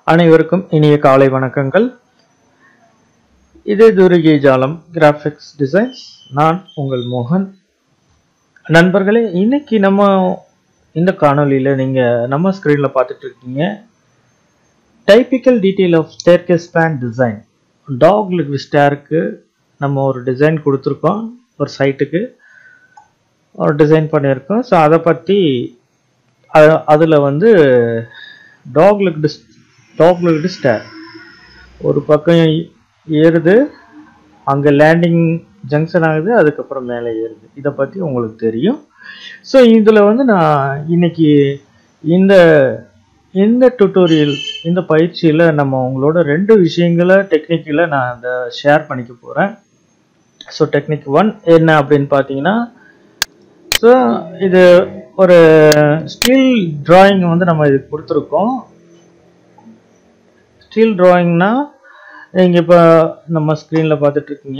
அனைவருக்கும் இனிய காலை வணக்கங்கள் இது துருகி ஜாலம் கிராஃபிக்ஸ் டிசைன்ஸ் நான் உங்கள் மோகன் நண்பர்களே இன்னைக்கு நம்ம இந்த காணொளியில் நீங்கள் நம்ம ஸ்க்ரீனில் பார்த்துட்டு இருக்கீங்க typical detail of staircase span design dog ஸ்டேருக்கு நம்ம ஒரு டிசைன் கொடுத்துருக்கோம் ஒரு சைட்டுக்கு ஒரு டிசைன் பண்ணியிருக்கோம் ஸோ அதை பற்றி அதில் வந்து dog legged dog legged stair ஒரு பக்கம் ஏறுது அங்கே லேண்டிங் ஜங்ஷன் ஆகுது அதுக்கப்புறம் மேலே ஏறுது இதை பற்றி உங்களுக்கு தெரியும் ஸோ இதில் வந்து நான் இன்னைக்கு இந்த இந்த டுட்டோரியல் இந்த பயிற்சியில் நம்ம உங்களோட ரெண்டு விஷயங்களை டெக்னிக்கில் நான் அதை ஷேர் பண்ணிக்க போகிறேன் ஸோ டெக்னிக் ஒன் என்ன அப்படின்னு பார்த்தீங்கன்னா ஸோ இது ஒரு ஸ்டீல் டிராயிங் வந்து நம்ம இது கொடுத்துருக்கோம் ஸ்டீல் டிராயிங்னா நீங்கள் இப்போ நம்ம ஸ்க்ரீனில் பார்த்துட்ருக்கீங்க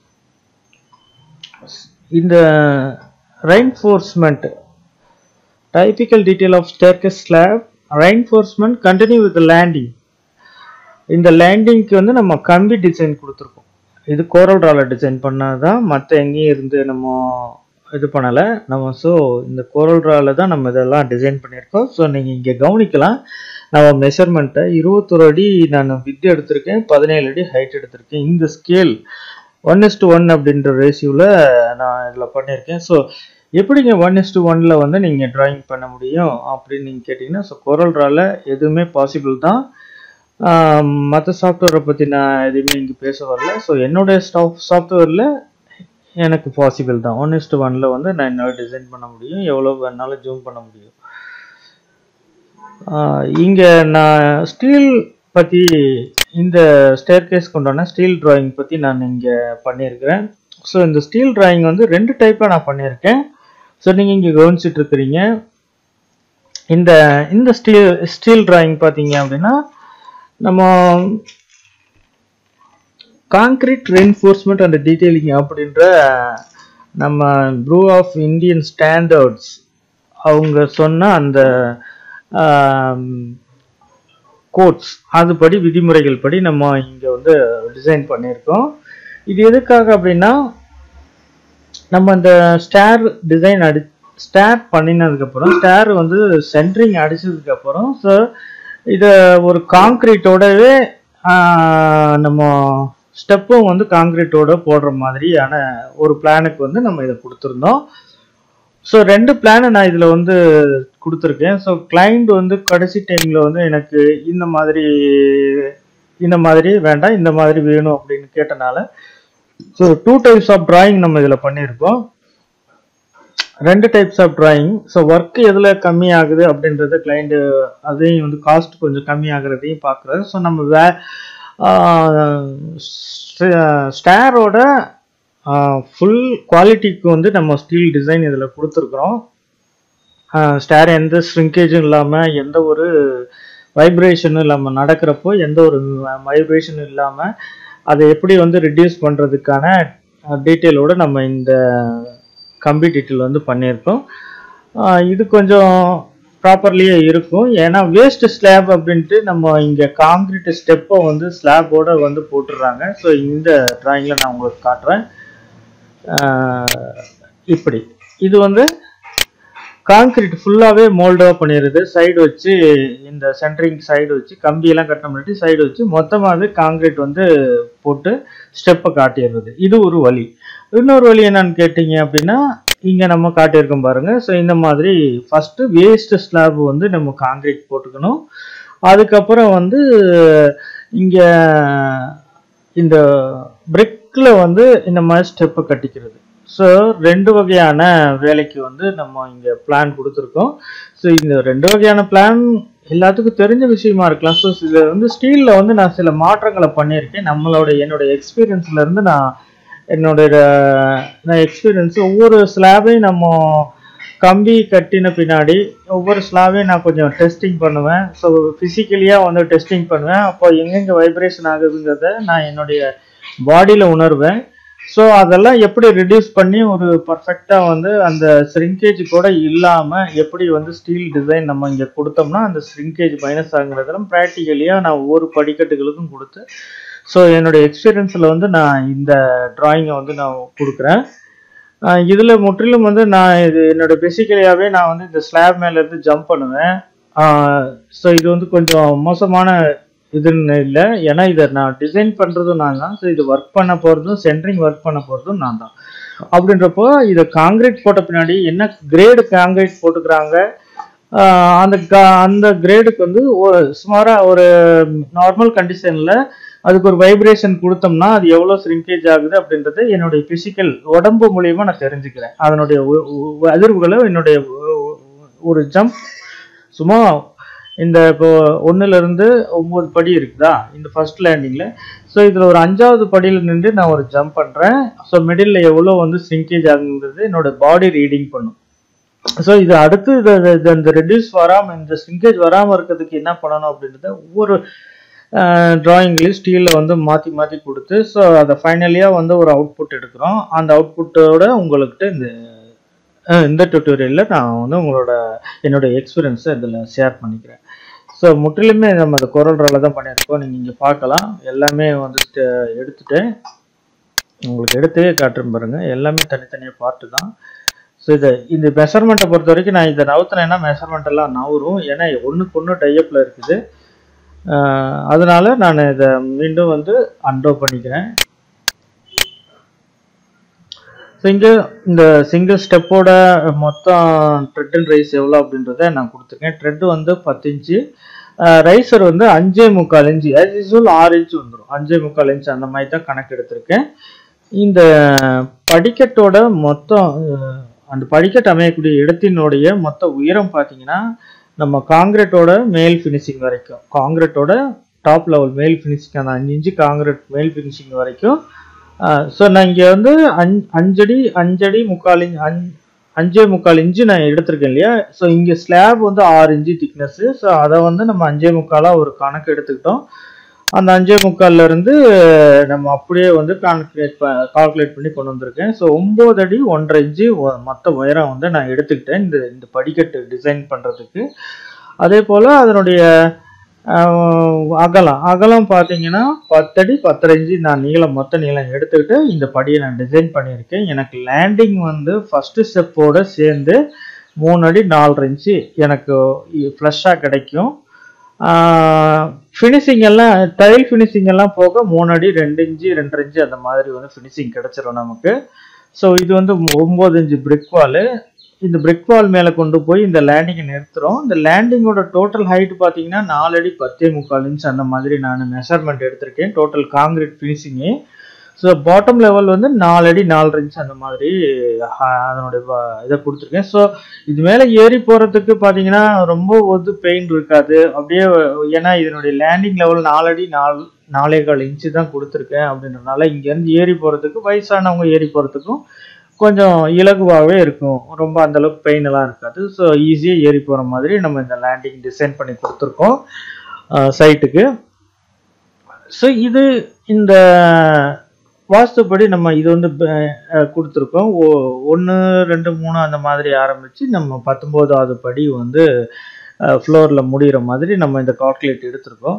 இந்த reinforcement typical detail of staircase slab reinforcement continue with landing இந்த லேண்டிங்க்கு வந்து நம்ம கம்பி டிசைன் கொடுத்துருக்கோம் இது கோரல் ட்ராவில் டிசைன் பண்ணாதான் மற்ற எங்கேயும் இருந்து நம்ம இது பண்ணலை நம்ம ஸோ இந்த கோரல் ட்ராவில் தான் நம்ம இதெல்லாம் டிசைன் பண்ணியிருக்கோம் ஸோ நீங்கள் இங்கே கவனிக்கலாம் நம்ம மெஷர்மெண்ட்டை இருபத்தொரு அடி நான் வித் எடுத்திருக்கேன் பதினேழு அடி ஹைட் எடுத்திருக்கேன் இந்த scale one is to one அப்படின்ற ரேஷியோவில் நான் இதில் பண்ணியிருக்கேன் ஸோ எப்படிங்க ஒன் இஸ் டு ஒனில் வந்து நீங்கள் ட்ராயிங் பண்ண முடியும் அப்படின்னு நீங்கள் கேட்டிங்கன்னா ஸோ கோரல் ட்ராவில் எதுவுமே பாசிபிள் தான் மற்ற சாஃப்ட்வேரை பற்றி நான் எதுவுமே இங்கே பேச வரல ஸோ என்னுடைய ஸ்டாஃப் சாஃப்ட்வேரில் எனக்கு பாசிபிள் தான் ஒன் இஸ் டு ஒனில் வந்து நான் என்னால் டிசைன் பண்ண முடியும் எவ்வளோ வேணாலும் ஜூம் பண்ண முடியும் இங்கே நான் ஸ்டீல் பற்றி இந்த ஸ்டேர்கேஸ் கொண்டான ஸ்டீல் டிராயிங் பற்றி நான் இங்கே பண்ணியிருக்கிறேன் ஸோ இந்த ஸ்டீல் டிராயிங் வந்து ரெண்டு டைப்பாக நான் பண்ணியிருக்கேன் ஸோ நீங்கள் இங்கே கவனிச்சிட்டு இருக்கிறீங்க இந்த இந்த ஸ்டீல் ஸ்டீல் டிராயிங் பார்த்தீங்க அப்படின்னா நம்ம காங்கிரீட் ரெயின்ஃபோர்ஸ்மெண்ட் அண்ட் டீட்டெயிலிங் அப்படின்ற நம்ம ப்ரூ ஆஃப் இந்தியன் ஸ்டாண்டர்ட்ஸ் அவங்க சொன்ன அந்த கோட்ஸ் அதுபடி விதிமுறைகள் படி நம்ம இங்கே வந்து டிசைன் பண்ணியிருக்கோம் இது எதுக்காக அப்படின்னா நம்ம அந்த ஸ்டேர் டிசைன் அடி ஸ்டேர் பண்ணினதுக்கப்புறம் ஸ்டேர் வந்து சென்ட்ரிங் அடிச்சதுக்கப்புறம் ஸோ இதை ஒரு காங்க்ரீட்டோடவே நம்ம ஸ்டெப்பும் வந்து காங்கிரீட்டோட போடுற மாதிரியான ஒரு பிளானுக்கு வந்து நம்ம இதை கொடுத்துருந்தோம் ஸோ ரெண்டு பிளானை நான் இதில் வந்து கொடுத்துருக்கேன் ஸோ கிளைண்ட் வந்து கடைசி டைமில் வந்து எனக்கு இந்த மாதிரி இந்த மாதிரி வேண்டாம் இந்த மாதிரி வேணும் அப்படின்னு கேட்டனால so two types of drawing நம்ம இதில் பண்ணியிருக்கோம் ரெண்டு types of drawing so work எதில் கம்மி ஆகுது அப்படின்றத கிளைண்ட்டு அதையும் வந்து காஸ்ட் கொஞ்சம் கம்மி ஆகுறதையும் பார்க்குறாரு ஸோ நம்ம வே ஸ்டேரோட ஃபுல் குவாலிட்டிக்கு வந்து நம்ம ஸ்டீல் டிசைன் இதில் கொடுத்துருக்குறோம் ஸ்டேர் எந்த ஸ்ரிங்கேஜும் இல்லாமல் எந்த ஒரு வைப்ரேஷனும் இல்லாமல் நடக்கிறப்போ எந்த ஒரு வைப்ரேஷனும் இல்லாமல் அதை எப்படி வந்து ரிடியூஸ் பண்ணுறதுக்கான டீட்டெயிலோடு நம்ம இந்த கம்பி டீட்டெயில் வந்து பண்ணியிருக்கோம் இது கொஞ்சம் ப்ராப்பர்லியே இருக்கும் ஏன்னா வேஸ்ட் ஸ்லாப் அப்படின்ட்டு நம்ம இங்கே காங்கிரீட் ஸ்டெப்பை வந்து ஸ்லாபோட வந்து போட்டுடுறாங்க ஸோ இந்த ட்ராயிங்கில் நான் உங்களுக்கு காட்டுறேன் இப்படி இது வந்து காங்கிரீட் ஃபுல்லாகவே மோல்டாக பண்ணிடுது சைடு வச்சு இந்த சென்ட்ரிங் சைடு வச்சு கம்பியெல்லாம் கட்ட முன்னாடி சைடு வச்சு மொத்தமாகவே காங்கிரீட் வந்து போட்டு ஸ்டெப்பை காட்டிடுறது இது ஒரு வழி இன்னொரு வழி என்னன்னு கேட்டிங்க அப்படின்னா இங்கே நம்ம காட்டியிருக்கோம் பாருங்கள் ஸோ இந்த மாதிரி ஃபஸ்ட்டு வேஸ்ட் ஸ்லாப் வந்து நம்ம காங்கிரீட் போட்டுக்கணும் அதுக்கப்புறம் வந்து இங்கே இந்த பிரிக்கில் வந்து இந்த மாதிரி ஸ்டெப்பை கட்டிக்கிறது ஸோ ரெண்டு வகையான வேலைக்கு வந்து நம்ம இங்கே பிளான் கொடுத்துருக்கோம் ஸோ இந்த ரெண்டு வகையான பிளான் எல்லாத்துக்கும் தெரிஞ்ச விஷயமா இருக்கலாம் ஸோ இதில் வந்து ஸ்டீலில் வந்து நான் சில மாற்றங்களை பண்ணியிருக்கேன் நம்மளோட என்னோட எக்ஸ்பீரியன்ஸ்லேருந்து நான் என்னுடைய நான் எக்ஸ்பீரியன்ஸ் ஒவ்வொரு ஸ்லாபையும் நம்ம கம்பி கட்டின பின்னாடி ஒவ்வொரு ஸ்லாபையும் நான் கொஞ்சம் டெஸ்டிங் பண்ணுவேன் ஸோ ஃபிசிக்கலியாக வந்து டெஸ்டிங் பண்ணுவேன் அப்போ எங்கெங்கே வைப்ரேஷன் ஆகுதுங்கிறத நான் என்னுடைய பாடியில் உணர்வேன் ஸோ அதெல்லாம் எப்படி ரெடியூஸ் பண்ணி ஒரு பர்ஃபெக்டாக வந்து அந்த ஸ்ரிங்கேஜ் கூட இல்லாமல் எப்படி வந்து ஸ்டீல் டிசைன் நம்ம இங்கே கொடுத்தோம்னா அந்த ஸ்ரிங்கேஜ் மைனஸ் ஆகுறதெல்லாம் ப்ராக்டிக்கலியாக நான் ஒவ்வொரு படிக்கட்டுகளுக்கும் கொடுத்து ஸோ என்னுடைய எக்ஸ்பீரியன்ஸில் வந்து நான் இந்த டிராயிங்கை வந்து நான் கொடுக்குறேன் இதில் முற்றிலும் வந்து நான் இது என்னோட பேசிக்கலியாகவே நான் வந்து இந்த ஸ்லாப் மேலேருந்து ஜம்ப் பண்ணுவேன் ஸோ இது வந்து கொஞ்சம் மோசமான இதுன்னு இல்லை ஏன்னா இதை நான் டிசைன் பண்ணுறதும் நான் தான் ஸோ இது ஒர்க் பண்ண போகிறதும் சென்ட்ரிங் ஒர்க் பண்ண போகிறதும் நான் தான் அப்படின்றப்போ இதை காங்கிரீட் போட்ட பின்னாடி என்ன கிரேடு காங்கிரீட் போட்டுக்கிறாங்க ஆஹ் அந்த கா- அந்த கிரேடுக்கு வந்து ஒரு சுமாராக ஒரு நார்மல் கண்டிஷனில் அதுக்கு ஒரு வைப்ரேஷன் கொடுத்தோம்னா அது எவ்வளோ ஸ்ரிங்கேஜ் ஆகுது அப்படின்றது என்னுடைய பிசிக்கல் உடம்பு மூலியமா நான் தெரிஞ்சுக்கிறேன் அதனுடைய ஒ- ஒ- அதிர்வுகளை என்னுடைய ஒ- ஒ- ஒரு ஜம்ப் சும்மா இந்த இப்போ ஒண்ணுல இருந்து ஒன்பது படி இருக்குதா இந்த ஃபர்ஸ்ட் லேண்டிங்ல ஸோ இதுல ஒரு அஞ்சாவது படியில நின்று நான் ஒரு ஜம்ப் பண்றேன் ஸோ மிடில் எவ்வளோ வந்து சிங்கேஜ் ஆகுங்கிறது என்னோட பாடி ரீடிங் பண்ணும் ஸோ இது அடுத்து இது இது- இந்த ரெடியூஸ் வராமல் இந்த சிங்கேஜ் வராமல் இருக்கிறதுக்கு என்ன பண்ணணும் அப்படின்றத ஒவ்வொரு டிராயிங்லேயும் ஸ்டீலில் வந்து மாற்றி மாற்றி கொடுத்து ஸோ அதை ஃபைனலியாக வந்து ஒரு அவுட்புட் எடுக்கிறோம் அந்த அவுட்புட்டோட உங்கள்கிட்ட இந்த அஹ், இந்த டியூட்டோரியலில் நான் வந்து உங்களோட என்னோட எக்ஸ்பீரியன்ஸை இதில் ஷேர் பண்ணிக்கிறேன் ஸோ முற்றிலுமே நம்ம அந்த குரல்றால தான் பண்ணியிருக்கோம் நீங்கள் இங்கே பார்க்கலாம் எல்லாமே வந்துட்டு எடுத்துட்டேன் உங்களுக்கு எடுத்தே காட்டுறேன் பாருங்க எல்லாமே தனித்தனியாக பார்ட்டு தான் ஸோ இதை இந்த மெஷர்மெண்ட்டை பொறுத்த வரைக்கும் நான் இதை நவுத்தினேன்னா மெஷர்மெண்ட் எல்லாம் நவரும் ஏன்னா ஒன்றுக்கு ஒன்று டைப்பில் இருக்குது ஆஹ் அதனால நான் இதை மீண்டும் வந்து அன்டோ பண்ணிக்கிறேன் ஸோ இங்கே இந்த சிங்கிள் ஸ்டெப்போட மொத்தம் ட்ரெட் அண்ட் ரைஸ் எவ்வளோ அப்படின்றத நான் கொடுத்துருக்கேன் ட்ரெட் வந்து பத்து இன்ச்சு ரைசர் வந்து அஞ்சே முக்கால் இன்ச்சு ஆஸ் யூஸ்வல் ஆறு இன்ச்சு வந்துடும் அஞ்சே முக்கால் இன்ச்சு அந்த மாதிரி தான் கணக்கு எடுத்திருக்கேன் இந்த படிக்கட்டோட மொத்தம் அஹ், அந்த படிக்கட்டு அமையக்கூடிய இடத்தினுடைய மொத்த உயரம் பார்த்தீங்கன்னா நம்ம காங்கிரீட்டோட மேல் ஃபினிஷிங் வரைக்கும் காங்கிரீட்டோட டாப் லெவல் மேல் ஃபினிஷிங் அந்த அஞ்சு இன்ச்சு காங்கிரீட் மேல் ஃபினிஷிங் வரைக்கும் ஸோ நான் இங்கே வந்து அஞ் அஞ்சடி அஞ்சடி முக்கால் இன்ச் அஞ் அஞ்சே முக்கால் இன்ச்சு நான் எடுத்திருக்கேன் இல்லையா ஸோ இங்கே ஸ்லாப் வந்து ஆறு இன்ச்சு திக்னஸ்ஸு ஸோ அதை வந்து நம்ம அஞ்சே முக்காலாக ஒரு கணக்கு எடுத்துக்கிட்டோம் அந்த அஞ்சே முக்கால்ல இருந்து நம்ம அப்படியே வந்து கால்குலேட் கால்குலேட் பண்ணி கொண்டு வந்திருக்கேன் ஸோ ஒம்பது அடி ஒன்றரை இன்ச்சு ஒ- மொத்த உயரம் வந்து நான் எடுத்துக்கிட்டேன் இந்த இந்த படிக்கட்டு டிசைன் பண்ணுறதுக்கு அதே போல் அதனுடைய ஆஹ், அகலம் அகலம் பார்த்தீங்கன்னா பத்தடி பத்தரை இன்ச்சு நான் நீளம் மொத்த நீளம் எடுத்துக்கிட்டு இந்த படியை நான் டிசைன் பண்ணியிருக்கேன் எனக்கு லேண்டிங் வந்து ஃபஸ்ட்டு ஸ்டெப்போட சேர்ந்து மூணு அடி நாலரை இன்ச்சு எனக்கு ஃப்ளஷ்ஷாக கிடைக்கும் ஃபினிஷிங் எல்லாம் டைல் ஃபினிஷிங் எல்லாம் போக மூணு அடி ரெண்டு இன்ச்சு ரெண்டரை இன்ச்சு அந்த மாதிரி வந்து ஃபினிஷிங் கிடைச்சிரும் நமக்கு ஸோ இது வந்து ஒம்பது இன்ச்சு பிரிக் வாலு இந்த பிரிக் வால் மேலே கொண்டு போய் இந்த லேண்டிங்கை நிறுத்துறோம் இந்த லேண்டிங்கோட டோட்டல் ஹைட் பார்த்தீங்கன்னா நாலு அடி பத்தே முக்கால் இன்ச் அந்த மாதிரி நான் மெஷர்மெண்ட் எடுத்திருக்கேன் டோட்டல் காங்கிரீட் ஃபினிஷிங்கு ஸோ பாட்டம் லெவல் வந்து நாலு அடி நாலரை இன்ச் அந்த மாதிரி அஹ், அதனுடைய வ- இதை கொடுத்துருக்கேன் ஸோ இது மேலே ஏறி போகிறதுக்கு பார்த்தீங்கன்னா ரொம்ப வந்து பெயின் இருக்காது அப்படியே ஏன்னா இதனுடைய லேண்டிங் லெவல் நாலடி நாலு நாலே கால் இன்ச்சு தான் கொடுத்துருக்கேன் அப்படின்றனால இங்கேருந்து ஏறி போகிறதுக்கு வயசானவங்க ஏறி போகிறதுக்கும் கொஞ்சம் இலகுவாகவே இருக்கும் ரொம்ப அந்த அளவுக்கு பெயின் எல்லாம் இருக்காது ஸோ ஈஸியாக ஏறி போகிற மாதிரி நம்ம இந்த லேண்டிங் டிசைன் பண்ணி கொடுத்துருக்கோம் சைட்டுக்கு ஸோ இது இந்த வாஸ்துப்படி நம்ம இது வந்து அஹ், கொடுத்துருக்கோம் ஒன்று ரெண்டு மூணு அந்த மாதிரி ஆரம்பித்து நம்ம பத்தொம்போதாவது படி வந்து ஃப்ளோரில் முடிகிற மாதிரி நம்ம இந்த கால்குலேட் எடுத்திருக்கோம்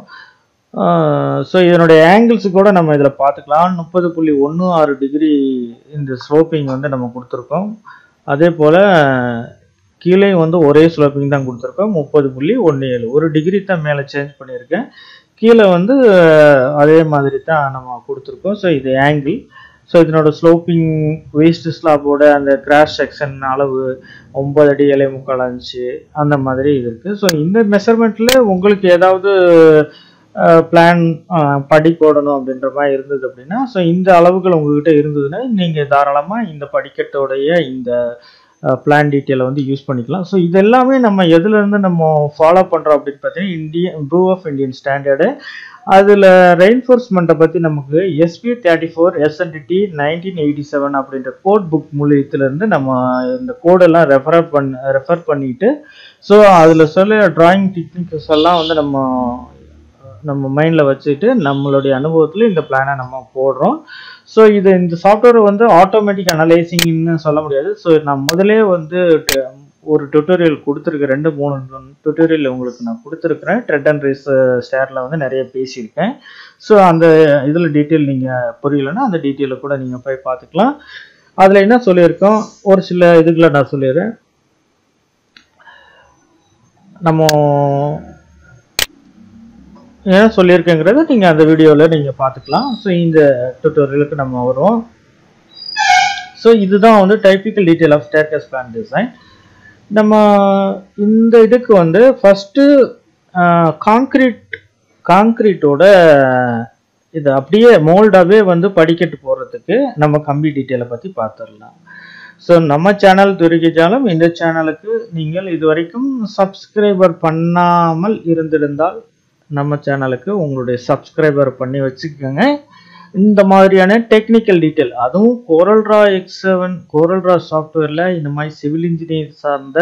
ஸோ இதனுடைய ஆங்கிள்ஸ் கூட நம்ம இதில் பார்த்துக்கலாம் முப்பது புள்ளி ஒன்று ஆறு டிகிரி இந்த ஸ்லோப்பிங் வந்து நம்ம கொடுத்துருக்கோம் அதே போல் கீழே வந்து ஒரே ஸ்லோப்பிங் தான் கொடுத்துருக்கோம் முப்பது புள்ளி ஒன்று ஏழு ஒரு டிகிரி தான் மேலே சேஞ்ச் பண்ணியிருக்கேன் கீழே வந்து அஹ், அதே மாதிரி தான் நம்ம கொடுத்துருக்கோம் ஸோ இது ஆங்கிள் ஸோ இதனோட ஸ்லோப்பிங் வேஸ்ட் ஸ்லாப்போட அந்த கிராஸ் செக்ஷன் அளவு ஒன்பது அடி ஏழை முக்கால் அஞ்சு அந்த மாதிரி இது இருக்குது ஸோ இந்த மெஷர்மெண்ட்டில் உங்களுக்கு ஏதாவது பிளான் படி போடணும் அப்படின்ற மாதிரி இருந்தது அப்படின்னா ஸோ இந்த அளவுகள் உங்ககிட்ட இருந்ததுன்னா நீங்கள் தாராளமாக இந்த படிக்கட்டோடைய இந்த பிளான் டீட்டெயிலை வந்து யூஸ் பண்ணிக்கலாம் ஸோ இது எல்லாமே நம்ம எதுலேருந்து நம்ம ஃபாலோ பண்ணுறோம் அப்படின்னு பார்த்தீங்கன்னா Indian bureau of Indian standard அதில் ரெயின்ஃபோர்ஸ்மெண்ட்டை பற்றி நமக்கு SP thirty four SNTT nineteen eighty seven அப்படின்ற கோட் புக் மூலியத்திலேருந்து நம்ம இந்த கோடெல்லாம் ரெஃபர் பண்ண ரெஃபர் பண்ணிட்டு ஸோ அதில் சொல்ல டிராயிங் டெக்னிக்ஸ் எல்லாம் வந்து நம்ம நம்ம மைண்டில் வச்சுட்டு நம்மளுடைய அனுபவத்தில் இந்த பிளானை நம்ம போடுறோம் ஸோ இது இந்த சாஃப்ட்வேர் வந்து ஆட்டோமேட்டிக் அனலைசிங்னு சொல்ல முடியாது ஸோ நான் முதலே வந்து ட- ஒரு டுட்டோரியல் கொடுத்துருக்கேன் ரெண்டு மூணு டுட்டோரியல் உங்களுக்கு நான் கொடுத்துருக்குறேன் ட்ரெட் அண்ட் ரேஸ் ஷேரில் வந்து நிறைய பேசியிருக்கேன் ஸோ அந்த இதில் டீட்டெயில் நீங்கள் புரியலன்னா அந்த டீட்டெயிலை கூட நீங்கள் போய் பார்த்துக்கலாம் அதில் என்ன சொல்லியிருக்கோம் ஒரு சில இதுகளை நான் சொல்லிடுறேன் நம்ம என்ன சொல்லியிருக்கேங்கிறத நீங்கள் அந்த வீடியோவில் நீங்கள் பார்த்துக்கலாம் ஸோ இந்த டுட்டோரியலுக்கு நம்ம வருவோம் ஸோ இதுதான் வந்து typical detail of staircase plan design நம்ம இந்த இதுக்கு வந்து ஃபஸ்ட்டு காங்க்ரீட் காங்க்ரீட்டோட இது அப்படியே மோல்டாகவே வந்து படிக்கட்டு போடுறதுக்கு நம்ம கம்பி டீட்டெயிலை பற்றி பார்த்துடலாம் ஸோ நம்ம சேனல் துருகிஜாலம் இந்த சேனலுக்கு நீங்கள் இதுவரைக்கும் சப்ஸ்கிரைபர் பண்ணாமல் இருந்திருந்தால் நம்ம சேனலுக்கு உங்களுடைய சப்ஸ்கிரைபர் பண்ணி வச்சுக்கோங்க இந்த மாதிரியான டெக்னிக்கல் டீட்டெயில் அதுவும் கோரல்ரா எக்ஸ் செவன் கோரல்ரா சாஃப்ட்வேரில் இந்த மாதிரி சிவில் இன்ஜினியர் சார்ந்த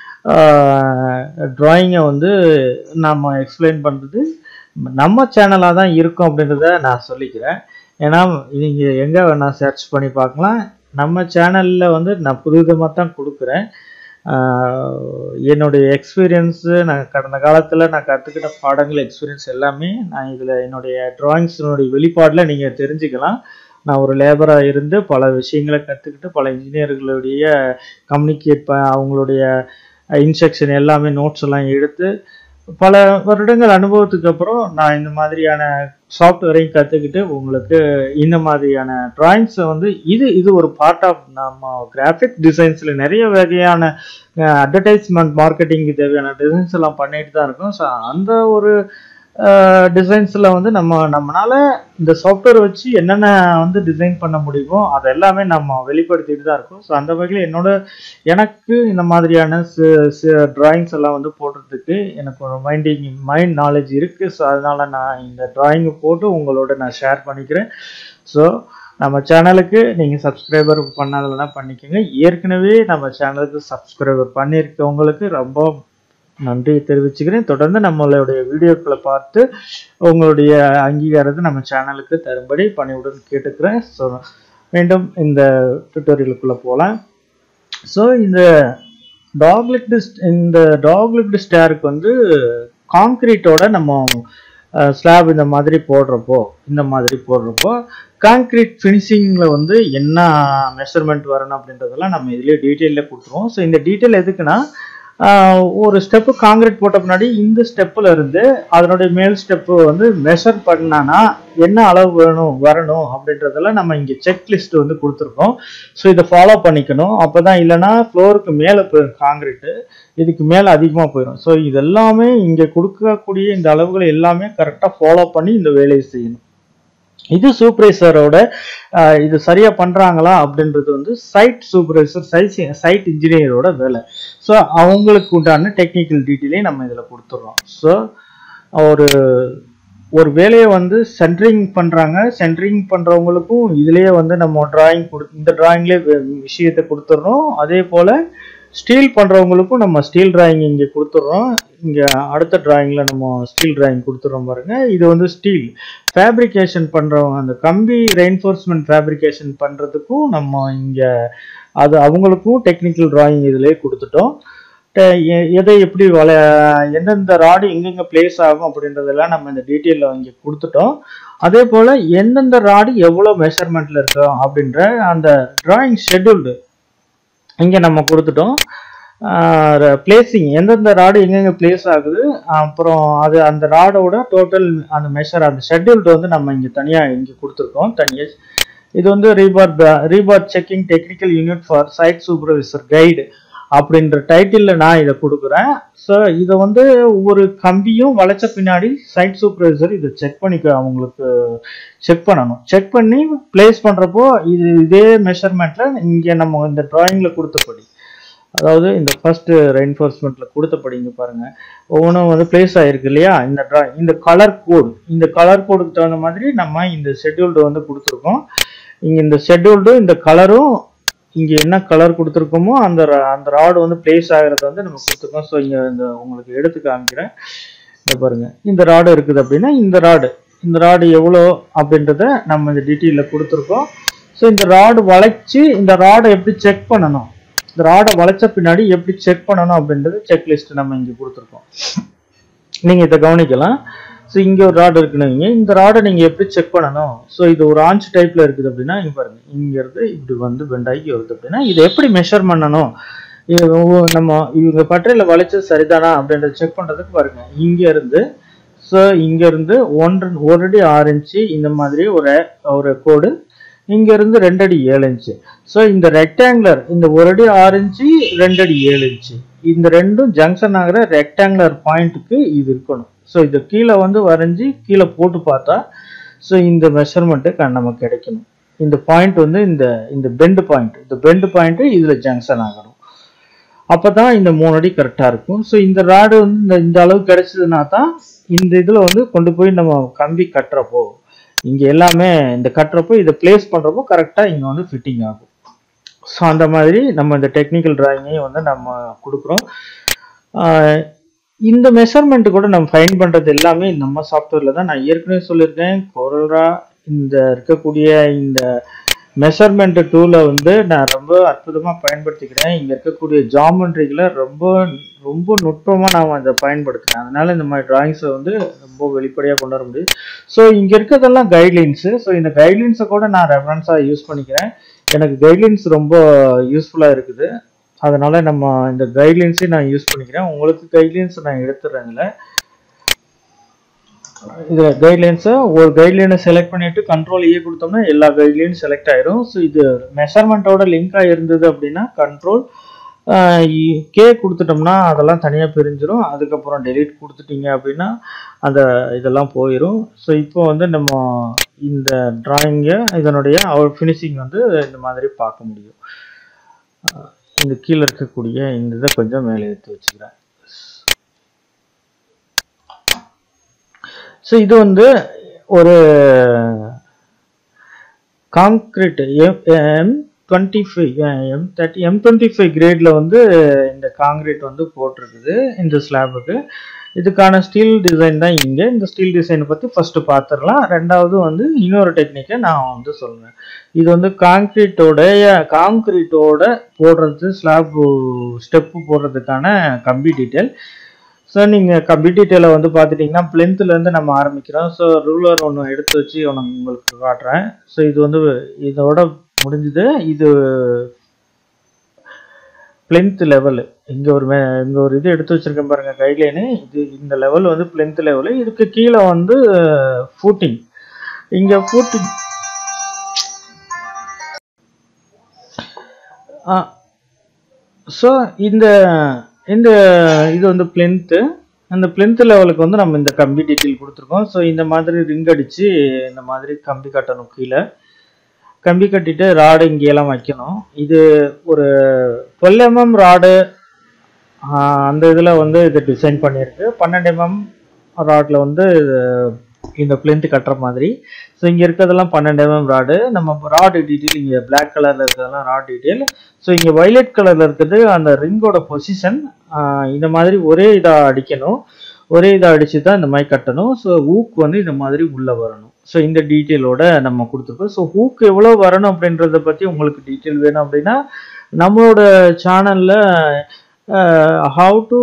ட்ராயிங்கை வந்து நம்ம எக்ஸ்பிளைன் பண்ணுறது நம்ம சேனலாக தான் இருக்கும் அப்படின்றத நான் சொல்லிக்கிறேன் ஏன்னா நீங்கள் எங்கே வேணால் சர்ச் பண்ணி பார்க்கலாம் நம்ம சேனலில் வந்து நான் புதுவிதமாக தான் கொடுக்குறேன் ஆஹ் என்னுடைய எக்ஸ்பீரியன்ஸு நான் கடந்த காலத்தில் நான் கற்றுக்கிட்ட பாடங்கள் எக்ஸ்பீரியன்ஸ் எல்லாமே நான் இதில் என்னுடைய ட்ராயிங்ஸினுடைய வெளிப்பாடில் நீங்கள் தெரிஞ்சுக்கலாம் நான் ஒரு லேபராக இருந்து பல விஷயங்களை கற்றுக்கிட்டு பல இன்ஜினியர்களுடைய கம்யூனிகேட் ப அவங்களுடைய இன்ஸ்ட்ரக்ஷன் எல்லாமே நோட்ஸ் எல்லாம் எடுத்து பல வருடங்கள் அனுபவத்துக்கு அப்புறம் நான் இந்த மாதிரியான சாஃப்ட்வேரையும் கற்றுக்கிட்டு உங்களுக்கு இந்த மாதிரியான ட்ராயிங்ஸை வந்து இது இது ஒரு பார்ட் ஆஃப் நம்ம கிராஃபிக் டிசைன்ஸில் நிறைய வகையான அட்வர்டைஸ்மெண்ட் மார்க்கெட்டிங்க்கு தேவையான டிசைன்ஸ் எல்லாம் பண்ணிட்டு தான் இருக்கோம் ஸோ அந்த ஒரு டிசைன்ஸில் வந்து நம்ம நம்மளால இந்த சாஃப்ட்வேர் வச்சு என்னென்ன வந்து டிசைன் பண்ண முடியுமோ அது எல்லாமே நம்ம வெளிப்படுத்திட்டு தான் இருக்கோம் ஸோ அந்த வகையில் என்னோட எனக்கு இந்த மாதிரியான ட்ராயிங்ஸ் எல்லாம் வந்து போடுறதுக்கு எனக்கு ஒரு மைண்டிங் மைண்ட் நாலேஜ் இருக்குது ஸோ அதனால நான் இந்த ட்ராயிங்கை போட்டு உங்களோட நான் ஷேர் பண்ணிக்கிறேன் ஸோ நம்ம சேனலுக்கு நீங்கள் சப்ஸ்கிரைபர் பண்ணாதலன்னா பண்ணிக்கோங்க ஏற்கனவே நம்ம சேனலுக்கு சப்ஸ்கிரைபர் பண்ணியிருக்கவங்களுக்கு ரொம்ப நன்றி தெரிவிச்சுக்கிறேன் தொடர்ந்து நம்மளுடைய வீடியோக்களை பார்த்து உங்களுடைய அங்கீகாரத்தை நம்ம சேனலுக்கு தரும்படி பணிவுடன் கேட்டுக்கிறேன் ஸோ மீண்டும் இந்த டுட்டோரியலுக்குள்ளே போகலாம் ஸோ இந்த டாக்லெட் இந்த டாக்லெட் ஸ்டேருக்கு வந்து காங்க்ரீட்டோட நம்ம ஸ்லாப் இந்த மாதிரி போடுறப்போ இந்த மாதிரி போடுறப்போ காங்க்ரீட் ஃபினிஷிங்கில் வந்து என்ன மெஷர்மெண்ட் வரணும் அப்படின்றதெல்லாம் நம்ம இதுலேயே டீட்டெயிலில் கொடுத்துருவோம் ஸோ இந்த டீட்டெயில் எதுக்குன்னா ஆஹ் ஒரு ஸ்டெப்பு காங்கிரீட் போட்ட பின்னாடி இந்த ஸ்டெப்பில் இருந்து அதனுடைய மேல் ஸ்டெப்பு வந்து மெஷர் பண்ணானா என்ன அளவு வேணும் வரணும் அப்படின்றதெல்லாம் நம்ம இங்கே செக் லிஸ்ட் வந்து கொடுத்துருக்கோம் ஸோ இதை ஃபாலோ பண்ணிக்கணும் அப்போ தான் இல்லைன்னா ஃப்ளோருக்கு மேலே போயிடும் காங்கிரீட்டு இதுக்கு மேலே அதிகமாக போயிடும் ஸோ இது எல்லாமே இங்கே கொடுக்கக்கூடிய இந்த அளவுகளை எல்லாமே கரெக்டாக ஃபாலோ பண்ணி இந்த வேலையை செய்யணும் இது சூப்பர்வைசரோட இது சரியா பண்றாங்களா அப்படின்றது வந்து சைட் சூப்பர்வைசர் சைட் சைட் இன்ஜினியரோட வேலை ஸோ அவங்களுக்கு உண்டான டெக்னிக்கல் டீட்டெயிலையும் நம்ம இதில் கொடுத்துட்றோம் ஸோ ஒரு ஒரு வேலையை வந்து சென்ட்ரிங் பண்ணுறாங்க சென்ட்ரிங் பண்ணுறவங்களுக்கும் இதுலேயே வந்து நம்ம டிராயிங் கொடு இந்த டிராயிங்லேயே விஷயத்தை கொடுத்துட்றோம் அதே போல் ஸ்டீல் பண்ணுறவங்களுக்கும் நம்ம ஸ்டீல் டிராயிங் இங்கே கொடுத்துட்றோம் இங்கே அடுத்த டிராயிங்கில் நம்ம ஸ்டீல் டிராயிங் கொடுத்துட்றோம் பாருங்க இது வந்து ஸ்டீல் ஃபேப்ரிகேஷன் பண்ணுறவங்க அந்த கம்பி ரெயின்ஃபோர்ஸ்மெண்ட் ஃபேப்ரிகேஷன் பண்ணுறதுக்கும் நம்ம இங்கே அது அவங்களுக்கும் டெக்னிக்கல் டிராயிங் இதிலே கொடுத்துட்டோம் ட- எ- எதை எப்படி வள எந்தெந்த ராடு எங்கெங்க பிளேஸ் ஆகும் அப்படின்றதெல்லாம் நம்ம இந்த டீட்டெயிலில் இங்கே கொடுத்துட்டோம் அதே போல் எந்தெந்த ராடு எவ்வளோ மெஷர்மெண்ட்டில் இருக்கும் அப்படின்ற அந்த டிராயிங் ஷெட்யூல்டு இங்கே நம்ம கொடுத்துட்டோம் பிளேசிங் எந்தெந்த ராடு எங்கெங்க பிளேஸ் ஆகுது அப்புறம் அது அந்த ராடோட டோட்டல் அந்த மெஷர் அந்த ஷெட்யூல்டு வந்து நம்ம இங்கே தனியாக இங்கே கொடுத்துருக்கோம் தனியாக இது வந்து rebar rebar checking technical unit for site supervisor guide அப்படின்ற டைட்டிலில் நான் இதை கொடுக்குறேன் ஸோ இதை வந்து ஒவ்வொரு கம்பியும் வளைச்ச பின்னாடி சைட் சூப்பர்வைசர் இதை செக் பண்ணிக்க அவங்களுக்கு செக் பண்ணணும் செக் பண்ணி பிளேஸ் பண்ணுறப்போ இது இதே மெஷர்மெண்ட்டில் இங்கே நம்ம இந்த டிராயிங்கில் கொடுத்தபடி அதாவது இந்த ஃபர்ஸ்ட் ரெயின்ஃபோர்ஸ்மெண்ட்ல கொடுத்தபடி இங்க பாருங்க ஒவ்வொன்றும் வந்து பிளேஸ் ஆயிருக்கு இல்லையா இந்த dra- இந்த கலர் கோடு இந்த கலர் கோடுக்கு தகுந்த மாதிரி நம்ம இந்த ஷெட்யூல்டு வந்து கொடுத்துருக்கோம் இங்க இந்த ஷெட்யூல்டு இந்த கலரும் இங்க என்ன கலர் கொடுத்துருக்கோமோ அந்த ra- அந்த ராடு வந்து பிளேஸ் ஆகிறது வந்து நம்ம கொடுத்துருக்கோம் ஸோ இங்க இந்த உங்களுக்கு எடுத்து காமிக்கிறேன் இந்த இந்த பாருங்க இந்த ராடு இருக்குது அப்படின்னா இந்த ராடு இந்த ராடு எவ்வளோ அப்படின்றத நம்ம இந்த டீட்டெயிலில் கொடுத்துருக்கோம் ஸோ இந்த ராடு வளைச்சு இந்த ராடை எப்படி செக் பண்ணணும் இந்த ராடை வளைச்ச பின்னாடி எப்படி செக் பண்ணணும் அப்படின்றது செக்லிஸ்ட் நம்ம இங்கே கொடுத்துருக்கோம் நீங்கள் இதை கவனிக்கலாம் ஸோ இங்கே ஒரு ராடு இருக்குன்னு இந்த ராடை நீங்கள் எப்படி செக் பண்ணணும் ஸோ இது ஒரு ஆஞ்ச் டைப்பில் இருக்குது அப்படின்னா இங்கே பாருங்க இங்கேருந்து இப்படி வந்து பெண்டாகி வருது அப்படின்னா இதை எப்படி மெஷர் பண்ணணும் இது ஒவ்வொரு- நம்ம இவங்க பட்டையில் வளைச்சது சரிதானா அப்படின்றத செக் பண்ணுறதுக்கு பாருங்க இங்கே இருந்து ஸோ இங்கேருந்து ஒன்று ஒரு அடி ஆறு இன்ச்சு இந்த மாதிரி ஒரு ஒரு கோடு இங்கேருந்து ரெண்டு அடி ஏழு இன்ச்சு ஸோ இந்த ரெக்டாங்குலர் இந்த ஒரு அடி ஆறு இன்ச்சு ரெண்டு அடி ஏழு இன்ச்சு இந்த ரெண்டும் ஜங்ஷன் ஆகிற ரெக்டாங்குலர் பாயிண்ட்டுக்கு இது இருக்கணும் ஸோ இது கீழே வந்து வரைஞ்சி கீழே போட்டு பார்த்தா ஸோ இந்த மெஷர்மெண்ட்டு நமக்கு கிடைக்கணும் இந்த பாயிண்ட் வந்து இந்த இந்த பெண்டு பாயிண்ட் இந்த பெண்டு பாயிண்ட்டு இதில் ஜங்ஷன் ஆகணும் அப்போ தான் இந்த மூணு அடி கரெக்டாக இருக்கும் ஸோ இந்த ராடு வந்து இந்த இந்த அளவு கிடைச்சதுன்னா தான் இந்த இதில் வந்து கொண்டு போய் நம்ம கம்பி கட்டுறப்போ இங்கே எல்லாமே இந்த கட்டுறப்போ இதை பிளேஸ் பண்ணுறப்போ கரெக்டாக இங்கே வந்து ஃபிட்டிங் ஆகும் ஸோ அந்த மாதிரி நம்ம இந்த டெக்னிக்கல் டிராயிங்கையும் வந்து நம்ம கொடுக்குறோம் ஆஹ் இந்த மெஷர்மெண்ட் கூட நம்ம ஃபைன் பண்ணுறது எல்லாமே நம்ம சாஃப்ட்வேரில் தான் நான் ஏற்கனவே சொல்லியிருக்கேன் கொரல்ரா இந்த இருக்கக்கூடிய இந்த மெஷர்மெண்ட் டூலை வந்து நான் ரொம்ப அற்புதமாக பயன்படுத்திக்கிறேன் இங்கே இருக்கக்கூடிய ஜாமெண்ட்ரிகளை ரொம்ப ரொம்ப நுட்பமாக நான் அதை பயன்படுத்துகிறேன் அதனால இந்த மாதிரி டிராயிங்ஸை வந்து ரொம்ப வெளிப்படையாக கொண்டு வர முடியுது ஸோ இங்கே இருக்கிறதெல்லாம் கைட்லைன்ஸு ஸோ இந்த கைட்லைன்ஸை கூட நான் ரெஃபரன்ஸாக யூஸ் பண்ணிக்கிறேன் எனக்கு கைட்லைன்ஸ் ரொம்ப யூஸ்ஃபுல்லாக இருக்குது அதனால நம்ம இந்த கைட்லைன்ஸையும் நான் யூஸ் பண்ணிக்கிறேன் உங்களுக்கு கைட்லைன்ஸ் நான் எடுத்துடுறேன் இதில் இது கைட்லைன்ஸை ஒரு கைட்லைனை செலக்ட் பண்ணிட்டு கண்ட்ரோல் ஏ கொடுத்தோம்னா எல்லா கைட்லைனும் செலக்ட் ஆயிரும் ஸோ இது மெஷர்மெண்ட்டோட லிங்காக இருந்தது அப்படின்னா கண்ட்ரோல் கே கொடுத்துட்டோம்னா அதெல்லாம் தனியாக பிரிஞ்சிரும் அதுக்கப்புறம் டெலீட் கொடுத்துட்டீங்க அப்படின்னா அந்த இதெல்லாம் போயிடும் ஸோ இப்போ வந்து நம்ம இந்த டிராயிங்கை இதனுடைய அவர் ஃபினிஷிங் வந்து இந்த மாதிரி பார்க்க முடியும் அஹ் இந்த கீழே இருக்கக்கூடிய இந்த இதை கொஞ்சம் மேலே எடுத்து வச்சுக்கிறேன் ஸோ இது வந்து ஒரு concrete M twenty five M thirty M twenty five கிரேடில் வந்து இந்த காங்க்ரீட் வந்து போட்டிருக்குது இந்த ஸ்லாபுக்கு இதுக்கான ஸ்டீல் டிசைன் தான் இங்கே இந்த ஸ்டீல் டிசைனை பற்றி ஃபஸ்ட்டு பார்த்துடலாம் ரெண்டாவது வந்து இன்னொரு டெக்னிக்கை நான் வந்து சொல்கிறேன் இது வந்து காங்க்ரீட்டோடைய காங்க்ரீட்டோட போடுறது ஸ்லாப் ஸ்டெப்பு போடுறதுக்கான கம்பி டீட்டெயில் ஸோ நீங்கள் கம்பி டீட்டெயிலை வந்து பார்த்துட்டிங்கன்னா பிளென்த்துலேருந்து நம்ம ஆரம்பிக்கிறோம் ஸோ ரூலர் ஒன்று எடுத்து வச்சு உனக்கு உங்களுக்கு காட்டுறேன் ஸோ இது வந்து இதோட முடிஞ்சுது இது பிளென்த் லெவலு இங்கே ஒரு மே இங்கே ஒரு இது எடுத்து வச்சிருக்கேன் பாருங்கள் கைட்லைனு இது இந்த லெவல் வந்து பிளென்த் லெவலு இதுக்கு கீழே வந்து ஃபூட்டிங் இங்கே ஃபூட்டிங் ஸோ இந்த இந்த இது வந்து பிளென்த்து அந்த பிளென்த் லெவலுக்கு வந்து நம்ம இந்த கம்பி டீட்டெயில் கொடுத்துருக்கோம் ஸோ இந்த மாதிரி ரிங் அடித்து இந்த மாதிரி கம்பி கட்டணும் கீழே கம்பி கட்டிட்டு ராடு இங்கேயெல்லாம் வைக்கணும் இது ஒரு டுவெல் எம்எம் ராடு அந்த இதில் வந்து இது டிசைன் பண்ணியிருக்கு பன்னெண்டு எம்எம் ராடில் வந்து இந்த பிளென்த் கட்டுற மாதிரி ஸோ இங்கே இருக்கிறதெல்லாம் பன்னெண்டு எம்எம் ராடு நம்ம ராடு டீட்டெயில் இங்கே பிளாக் கலரில் இருக்கிறதெல்லாம் ராட் டீட்டெயில் ஸோ இங்கே வைலட் கலரில் இருக்கிறது அந்த ரிங்கோட பொசிஷன் இந்த மாதிரி ஒரே இதாக அடிக்கணும் ஒரே இதாக அடித்து தான் இந்த மாதிரி கட்டணும் ஸோ ஊக்கு வந்து இந்த மாதிரி உள்ளே வரணும் ஸோ இந்த டீட்டெயிலோட நம்ம கொடுத்துருக்கோம் ஸோ ஹூக் எவ்வளோ வரணும் அப்படின்றத பற்றி உங்களுக்கு டீட்டெயில் வேணும் அப்படின்னா நம்மளோட சேனலில் how to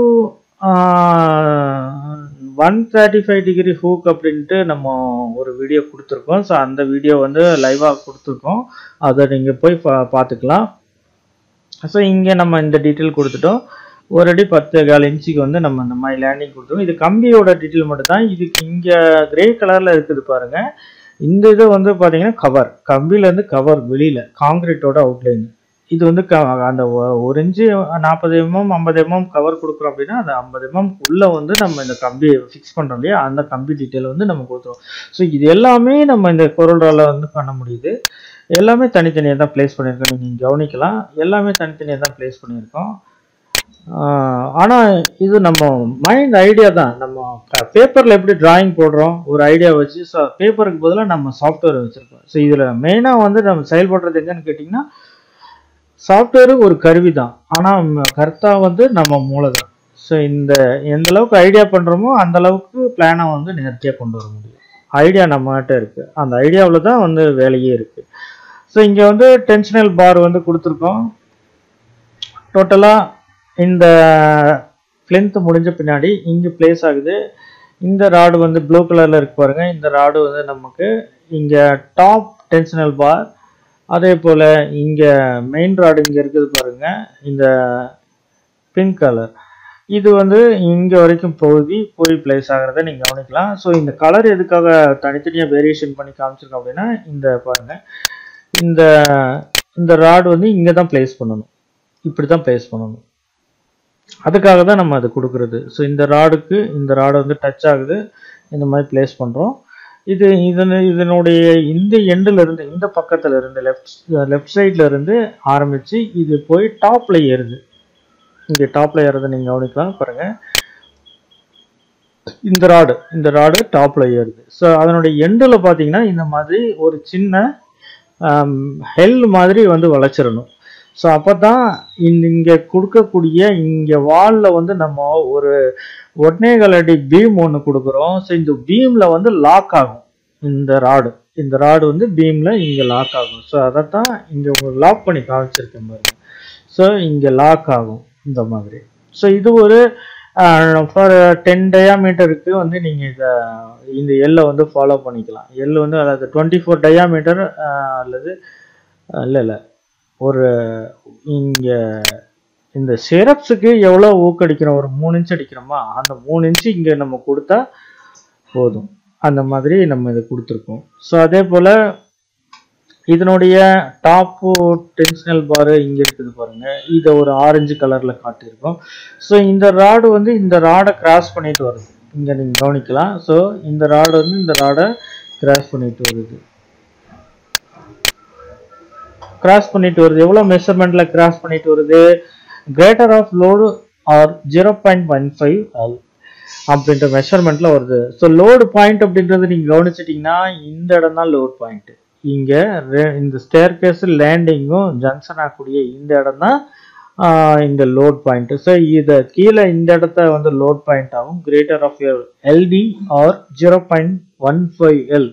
one thirty five degree hook அப்படின்ட்டு நம்ம ஒரு வீடியோ கொடுத்துருக்கோம் ஸோ அந்த வீடியோ வந்து லைவாக கொடுத்துருக்கோம் அதை நீங்கள் போய் பா பார்த்துக்கலாம் ஸோ இங்கே நம்ம இந்த டீட்டெயில் கொடுத்துட்டோம் ஒரு அடி பத்து கால் இன்ச்சுக்கு வந்து நம்ம இந்த மாதிரி லேண்டிங் கொடுத்துருவோம் இது கம்பியோட டீட்டெயில் மட்டும் தான் இதுக்கு இங்கே கிரே கலரில் இருக்குது பாருங்கள் இந்த இது வந்து பார்த்தீங்கன்னா கவர் கம்பியிலேருந்து கவர் வெளியில் காங்கிரீட்டோட அவுட்லைன் இது வந்து க அந்த ஒ- ஒரு இன்ச்சு நாற்பது எம்எம் ஐம்பது எம்எம் கவர் கொடுக்குறோம் அப்படின்னா அந்த ஐம்பது எம்எம் உள்ளே வந்து நம்ம இந்த கம்பியை ஃபிக்ஸ் பண்ணுறோம் இல்லையா அந்த கம்பி டீட்டெயில் வந்து நம்ம கொடுத்துருவோம் ஸோ இது எல்லாமே நம்ம இந்த கொரோடாவில் வந்து பண்ண முடியுது எல்லாமே தனித்தனியாக தான் ப்ளேஸ் பண்ணியிருக்கோம் நீங்கள் கவனிக்கலாம் எல்லாமே தனித்தனியாக தான் ப்ளேஸ் பண்ணியிருக்கோம் ஆனால் இது நம்ம மைண்ட் ஐடியா தான் நம்ம பேப்பரில் எப்படி டிராயிங் போடுறோம் ஒரு ஐடியா வச்சு ஸோ பேப்பருக்கு பதிலாக நம்ம சாஃப்ட்வேர் வச்சுருக்கோம் ஸோ இதில் மெயினாக வந்து நம்ம செயல்படுறது எங்கன்னு கேட்டிங்கன்னா சாஃப்ட்வேரு ஒரு கருவி தான் ஆனால் கர்த்தா வந்து நம்ம மூளை தான் ஸோ இந்த எந்த அளவுக்கு ஐடியா பண்ணுறோமோ அந்த அளவுக்கு பிளானை வந்து நேர்த்தியாக கொண்டு வர முடியும் ஐடியா நம்மகிட்ட இருக்குது அந்த ஐடியாவில் தான் வந்து வேலையே இருக்குது ஸோ இங்கே வந்து டென்ஷனல் பார் வந்து கொடுத்துருக்கோம் டோட்டலாக இந்த ஃப்ளென்த் முடிஞ்ச பின்னாடி இங்கே பிளேஸ் ஆகுது இந்த ராடு வந்து ப்ளூ கலரில் இருக்கு பாருங்க இந்த ராடு வந்து நமக்கு இங்கே டாப் டென்ஷனல் பார் அதே போல் இங்கே மெயின் ராடு இங்கே இருக்குது பாருங்க இந்த பிங்க் கலர் இது வந்து இங்கே வரைக்கும் போய் போய் பிளேஸ் ஆகிறத நீங்கள் கவனிக்கலாம் ஸோ இந்த கலர் எதுக்காக தனித்தனியாக வேரியேஷன் பண்ணி காமிச்சிருக்கோம் அப்படின்னா இந்த பாருங்க இந்த இந்த ராடு வந்து இங்கே தான் பிளேஸ் பண்ணணும் இப்படி தான் பிளேஸ் பண்ணணும் அதுக்காக தான் நம்ம அது கொடுக்குறது ஸோ இந்த ராடுக்கு இந்த ராடு வந்து டச் ஆகுது இந்த மாதிரி பிளேஸ் பண்ணுறோம் இது இதன் இதனுடைய இந்த எண்டில் இருந்து இந்த பக்கத்தில் இருந்து லெஃப்ட் லெஃப்ட் சைடில் இருந்து ஆரம்பித்து இது போய் டாப்பில் ஏறுது இங்கே டாப்பில் ஏறதை நீங்கள் கவனிக்கலாம் பாருங்க இந்த ராடு இந்த ராடு டாப்பில் ஏறுது ஸோ அதனுடைய எண்டில் பார்த்தீங்கன்னா இந்த மாதிரி ஒரு சின்ன ஹெல் மாதிரி வந்து வளைச்சிடணும் ஸோ அப்போ தான் இந்த இங்கே கொடுக்கக்கூடிய இங்கே வாலில் வந்து நம்ம ஒரு ஒன்னேகால் அடி பீம் ஒன்று கொடுக்குறோம் ஸோ இந்த பீமில் வந்து லாக் ஆகும் இந்த ராடு இந்த ராடு வந்து பீமில் இங்கே லாக் ஆகும் ஸோ அதை தான் இங்கே உங்களுக்கு லாக் பண்ணி காமிச்சிருக்கேன் பாருங்க ஸோ இங்கே லாக் ஆகும் இந்த மாதிரி ஸோ இது ஒரு ஃபார் டென் டயாமீட்டருக்கு வந்து நீங்கள் இதை இந்த எல்லை வந்து ஃபாலோ பண்ணிக்கலாம் எல் வந்து அதாவது டுவெண்ட்டி ஃபோர் டயாமீட்டர் அல்லது இல்லை இல்லை ஒரு இங்கே இந்த சிரப்ஸுக்கு எவ்வளோ ஊக்கடிக்கிறோம் ஒரு மூணு இன்ச் அடிக்கிறோமா அந்த மூணு இன்ச்சு இங்கே நம்ம கொடுத்தா போதும் அந்த மாதிரி நம்ம இது கொடுத்துருக்கோம் ஸோ அதே போல் இதனுடைய டாப்பு டென்ஷனல் பாரு இங்கே இருக்குது பாருங்க இதை ஒரு ஆரஞ்சு கலரில் காட்டியிருக்கோம் ஸோ இந்த ராடு வந்து இந்த ராடை கிராஸ் பண்ணிட்டு வருது இங்கே நீங்கள் கவனிக்கலாம் ஸோ இந்த ராடு வந்து இந்த ராடை கிராஸ் பண்ணிட்டு வருது கிராஸ் பண்ணிட்டு வருது எவ்வளோ மெஷர்மெண்ட்ல கிராஸ் பண்ணிட்டு வருது greater of load or zero point one five L அப்படின்ற மெஷர்மெண்ட்ல வருது ஸோ லோடு பாயிண்ட் அப்படின்றது நீங்க கவனிச்சிட்டிங்கன்னா இந்த இடம் தான் லோட் பாயிண்ட் இங்க ரெ- இந்த ஸ்டேர் கேஸ் லேண்டிங்கும் ஜங்ஷன் ஆகக்கூடிய இந்த இடம் தான் இந்த லோட் பாயிண்ட் ஸோ இதை கீழே இந்த இடத்த வந்து லோட் பாயிண்ட் ஆகும் greater of LD or zero point one five L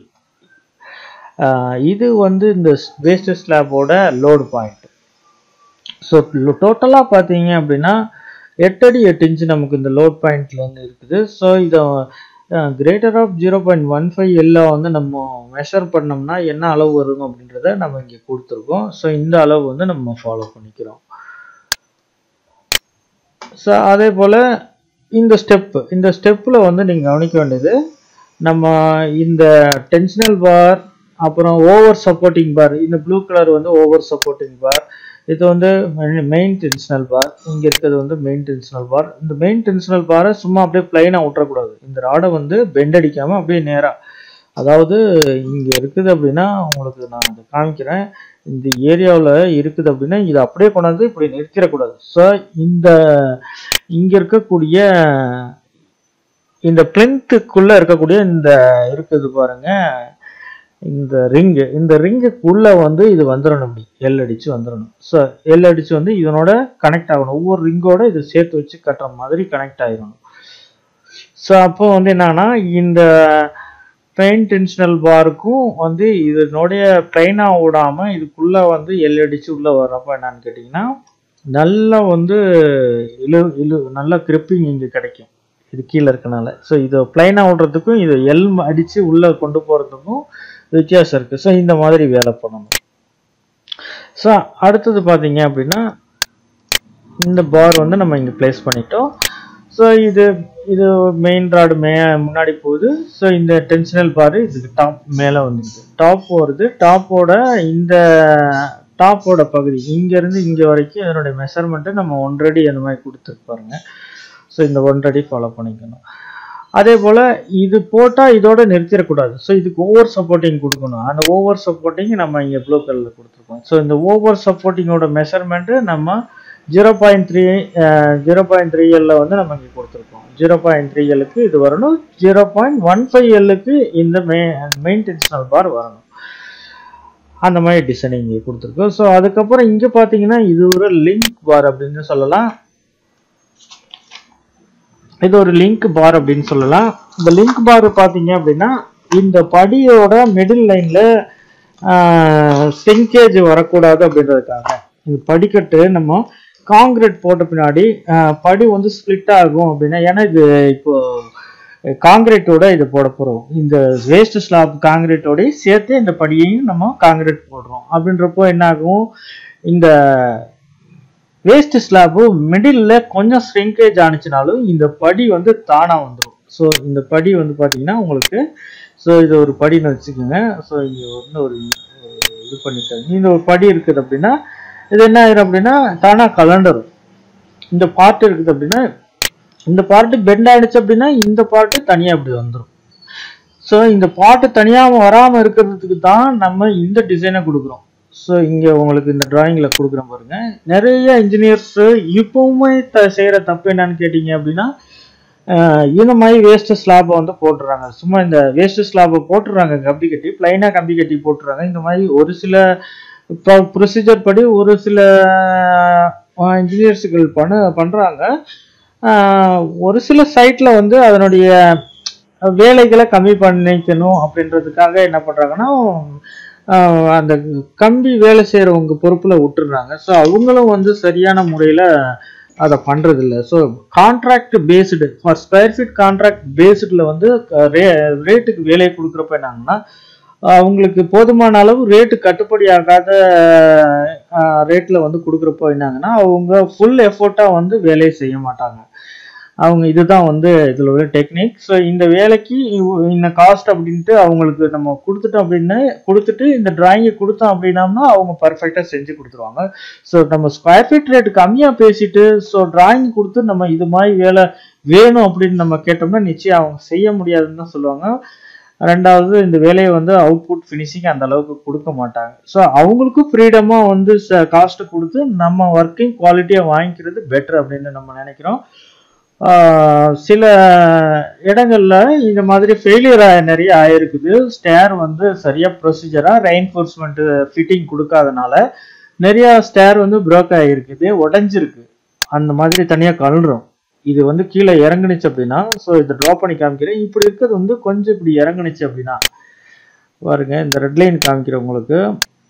இது வந்து இந்த வேஸ்ட் ஸ்லாபோட லோடு பாயிண்ட் ஸோ டோட்டலாக பார்த்தீங்க அப்படின்னா எட்டு அடி எட்டு இன்ச்சு நமக்கு இந்த லோட் பாயிண்ட்லேருந்து இருக்குது ஸோ இதை greater of zero point one five எல்லாம் வந்து நம்ம மெஷர் பண்ணோம்னா என்ன அளவு வரும் அப்படின்றத நம்ம இங்கே கொடுத்துருக்கோம் ஸோ இந்த அளவு வந்து நம்ம ஃபாலோ பண்ணிக்கிறோம் ஸோ அதே போல் இந்த ஸ்டெப்பு இந்த ஸ்டெப்பில் வந்து நீங்கள் கவனிக்க வேண்டியது நம்ம இந்த டென்ஷனல் பார் அப்புறம் ஓவர் சப்போர்ட்டிங் பார் இந்த ப்ளூ கலர் வந்து ஓவர் சப்போர்ட்டிங் பார் இது வந்து மெயின் டென்ஷனல் பார் இங்கே இருக்கிறது வந்து மெயின் டென்ஷனல் பார் இந்த மெயின் டென்ஷனல் பாரை சும்மா அப்படியே பிளைனாக விட்டுறக்கூடாது இந்த ராடை வந்து பெண்ட் அடிக்காமல் அப்படியே நேராக அதாவது இங்கே இருக்குது அப்படின்னா உங்களுக்கு நான் அதை காமிக்கிறேன் இந்த ஏரியாவில் இருக்குது அப்படின்னா இதை அப்படியே கொண்டாந்து இப்படி நிறுத்திடக்கூடாது ஸோ இந்த இங்கே இருக்கக்கூடிய இந்த பிளின்த்துக்குள்ளே இருக்கக்கூடிய இந்த இருக்குது பாருங்க இந்த ரிங்கு இந்த ரிங்குக்குள்ளே வந்து இது வந்துடணும் இப்படி எல் அடித்து வந்துடணும் ஸோ எல் அடித்து வந்து இதனோட கனெக்ட் ஆகணும் ஒவ்வொரு ரிங்கோட இதை சேர்த்து வச்சு கட்டுற மாதிரி கனெக்ட் ஆகிடணும் ஸோ அப்போ வந்து என்னன்னா இந்த ட்ரெயின் டென்ஷனல் பாருக்கும் வந்து இதனுடைய ட்ரெயினாக விடாமல் இதுக்குள்ளே வந்து எல் அடித்து உள்ளே வர்றப்போ என்னன்னு கேட்டிங்கன்னா நல்லா வந்து இழு இழு நல்லா கிரிப்பிங் இங்கே கிடைக்கும் இது கீழே இருக்கனால ஸோ இதை பிளைனாக விடுறதுக்கும் இதை எல் அடித்து உள்ளே கொண்டு போகிறதுக்கும் வித்தியாசம் இருக்குது ஸோ இந்த மாதிரி வேலை பண்ணணும் ஸோ அடுத்தது பார்த்தீங்க அப்படின்னா இந்த பார் வந்து நம்ம இங்கே ப்ளேஸ் பண்ணிட்டோம் ஸோ இது இது மெயின் ராடு மே முன்னாடி போகுது ஸோ இந்த டென்ஷனல் பார் இதுக்கு டாப் மேலே வந்துடுது டாப் வருது டாப்போட இந்த டாப்போட பகுதி இங்கேருந்து இங்கே வரைக்கும் இதனுடைய மெஷர்மெண்ட்டை நம்ம ஒன்றடி அந்த மாதிரி கொடுத்துருப்பாருங்க ஸோ இந்த ஒன்றடி ஃபாலோ பண்ணிக்கணும் அதே போல் இது போட்டால் இதோட நிறுத்திடக்கூடாது ஸோ இதுக்கு ஓவர் சப்போர்ட்டிங் கொடுக்கணும் அந்த ஓவர் சப்போர்ட்டிங் நம்ம இங்கே ப்ளூ கலரில் கொடுத்துருக்கோம் ஸோ இந்த ஓவர் சப்போர்ட்டிங்கோட மெஷர்மெண்ட்டு நம்ம zero point three zero point three எல்ல வந்து நம்ம இங்கே கொடுத்துருக்கோம் ஜீரோ பாயிண்ட் த்ரீ எல்லுக்கு இது வரணும் ஜீரோ பாயிண்ட் ஒன் ஃபைவ் எல்லுக்கு இந்த மெ மெயின் டென்ஷனல் பார் வரணும் அந்த மாதிரி டிசைன் இங்கே கொடுத்துருக்கோம் ஸோ அதுக்கப்புறம் இங்கே பார்த்தீங்கன்னா இது ஒரு லிங்க் பார் அப்படின்னு சொல்லலாம் இது ஒரு லிங்க் பார் அப்படின்னு சொல்லலாம் இந்த லிங்க் பார் பார்த்தீங்க அப்படின்னா இந்த படியோட மிடில் லைன்ல சிங்கேஜ் வரக்கூடாது அப்படின்றதுக்காக இந்த படிக்கட்டு நம்ம காங்கிரீட் போட்ட பின்னாடி ஆஹ், படி வந்து ஸ்ப்ளிட் ஆகும் அப்படின்னா ஏன்னா இது இப்போ காங்கிரீட்டோட இது போட போறோம் இந்த வேஸ்ட் ஸ்லாப் காங்கிரீட்டோட சேர்த்து இந்த படியையும் நம்ம காங்கிரீட் போடுறோம் அப்படின்றப்போ என்ன ஆகும் இந்த வேஸ்ட் ஸ்லாபு மிடில்ல கொஞ்சம் ஸ்ரிங்கேஜ் ஆனிச்சுனாலும் இந்த படி வந்து தானா வந்துடும் ஸோ இந்த படி வந்து பார்த்தீங்கன்னா உங்களுக்கு ஸோ இது ஒரு படின்னு வச்சுக்கோங்க ஸோ இங்கே வந்து ஒரு ஒரு இது பண்ணிட்டாங்க இந்த ஒரு படி இருக்குது அப்படின்னா இது என்ன ஆயிரும் அப்படின்னா தானா கலண்டரும் இந்த பார்ட் இருக்குது அப்படின்னா இந்த பார்ட்டு பெண்ட் ஆயிடுச்சு அப்படின்னா இந்த பார்ட்டு தனியாக இப்படி வந்துடும் ஸோ இந்த பாட்டு தனியாக வராமல் இருக்கிறதுக்கு தான் நம்ம இந்த டிசைனை கொடுக்குறோம் ஸோ இங்கே உங்களுக்கு இந்த டிராயிங்கில் கொடுக்குறேன் பாருங்க நிறைய இன்ஜினியர்ஸ் இப்போவுமே த செய்கிற தப்பு என்னன்னு கேட்டிங்க அப்படின்னா ஆஹ் இந்த மாதிரி வேஸ்ட் ஸ்லாபை வந்து போட்டுறாங்க சும்மா இந்த வேஸ்ட் ஸ்லாபை போட்டுறாங்க கம்பி கட்டி பிளைனாக கம்பி கட்டி போட்டுறாங்க இந்த மாதிரி ஒரு சில ப்ரொசீஜர் படி ஒரு சில இன்ஜினியர்ஸுகள் பண்ண பண்ணுறாங்க ஒரு சில சைட்டில் வந்து அதனுடைய வேலைகளை கம்மி பண்ணிக்கணும் அப்படின்றதுக்காக என்ன பண்ணுறாங்கன்னா அந்த கம்பி வேலை செய்கிறவங்க பொறுப்பில் விட்டுடுறாங்க ஸோ அவங்களும் வந்து சரியான முறையில் அதை பண்ணுறதில்ல so contract based for square feet contract பேஸ்டில் வந்து ரே ரேட்டுக்கு வேலையை கொடுக்குறப்ப என்னங்கன்னா அவங்களுக்கு போதுமான அளவு ரேட்டு கட்டுப்படி ஆகாத ரேட்டில் வந்து கொடுக்குறப்போ என்னங்கன்னா அவங்க ஃபுல் எஃபோர்ட்டாக வந்து வேலையை செய்ய மாட்டாங்க அவங்க இதுதான் வந்து இதில் உள்ள டெக்னிக் ஸோ இந்த வேலைக்கு இவ்- இந்த காஸ்ட் அப்படின்ட்டு அவங்களுக்கு நம்ம கொடுத்துட்டோம் அப்படின்னு கொடுத்துட்டு இந்த டிராயிங்கை கொடுத்தோம் அப்படின்னம்னா அவங்க பர்ஃபெக்டாக செஞ்சு கொடுத்துருவாங்க ஸோ நம்ம ஸ்கொயர் ஃபீட் ரேட் கம்மியாக பேசிட்டு ஸோ டிராயிங் கொடுத்து நம்ம இது மாதிரி வேலை வேணும் அப்படின்னு நம்ம கேட்டோம்னா நிச்சயம் அவங்க செய்ய முடியாதுன்னு தான் சொல்லுவாங்க ரெண்டாவது இந்த வேலையை வந்து அவுட்புட் ஃபினிஷிங் அந்த அளவுக்கு கொடுக்க மாட்டாங்க ஸோ அவங்களுக்கும் ஃப்ரீடமாக வந்து காஸ்ட் கொடுத்து நம்ம ஒர்க்கிங் குவாலிட்டியாக வாங்கிக்கிறது பெட்டர் அப்படின்னு நம்ம நினைக்கிறோம் ஆஹ் சில இடங்கள்ல இந்த மாதிரி ஃபெயிலியர் நிறைய ஆயிருக்குது ஸ்டேர் வந்து சரியா ப்ரொசீஜரா ரெயின்ஃபோர்ஸ்மெண்ட் ஃபிட்டிங் கொடுக்காதனால நிறைய ஸ்டேர் வந்து பிரேக் ஆகிருக்குது உடஞ்சிருக்கு அந்த மாதிரி தனியா கழுறோம் இது வந்து கீழே இறங்குனுச்சு அப்படின்னா ஸோ இதை ட்ரா பண்ணி காமிக்கிறேன் இப்படி இருக்கிறது வந்து கொஞ்சம் இப்படி இறங்குனுச்சு அப்படின்னா பாருங்க இந்த ரெட் லைன் காமிக்கிறேன் உங்களுக்கு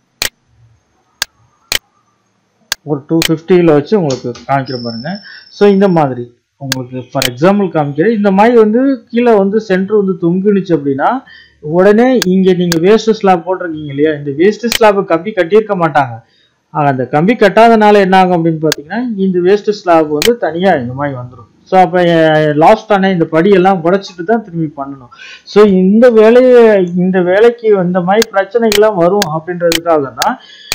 ஒரு டூ ஃபிஃப்டியில் வச்சு உங்களுக்கு காமிக்கிற பாருங்க ஸோ இந்த மாதிரி உங்களுக்கு ஃபார் எக்ஸாம்பிள் காமிக்கிறேன் இந்த மாதிரி வந்து கீழே வந்து சென்டர் வந்து தொங்குனுச்சு அப்படின்னா உடனே இங்கே நீங்கள் வேஸ்ட் ஸ்லாப் போட்டிருக்கீங்க இல்லையா இந்த வேஸ்ட் ஸ்லாப் கம்பி கட்டியிருக்க மாட்டாங்க ஆனா, அந்த கம்பி கட்டாதனால என்ன ஆகும் அப்படின்னு பார்த்தீங்கன்னா இந்த வேஸ்ட் ஸ்லாப் வந்து தனியாக இந்த மாதிரி வந்துடும் ஸோ அப்போ லாஸ்ட் ஆன இந்த படியெல்லாம் உடைச்சிட்டு தான் திரும்பி பண்ணணும் ஸோ இந்த வேலையை இந்த வேலைக்கு இந்த மாதிரி பிரச்சனைகள்லாம் வரும் அப்படின்றதுக்காக தான்